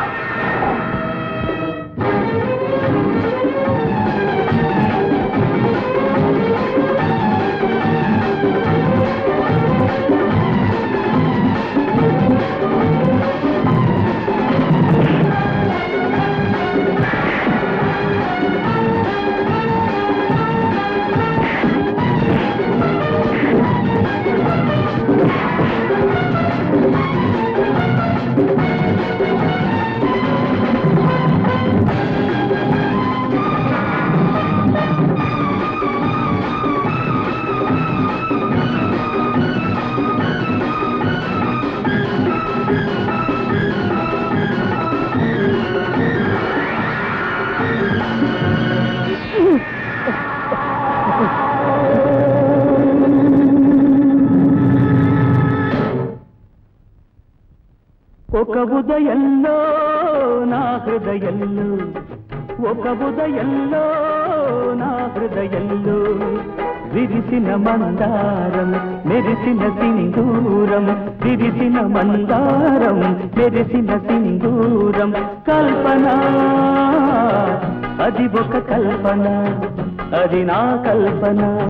Speaker 12: ఒక ఉదయంలో నా హృదయంలో ఒక ఉదయంలో నా హృదయంలో విరిసిన మందారం మెరిసిన సింధూరం విరిసిన మందారం మెరిసిన సింధూరం కల్పన అది ఒక కల్పన అది నా కల్పన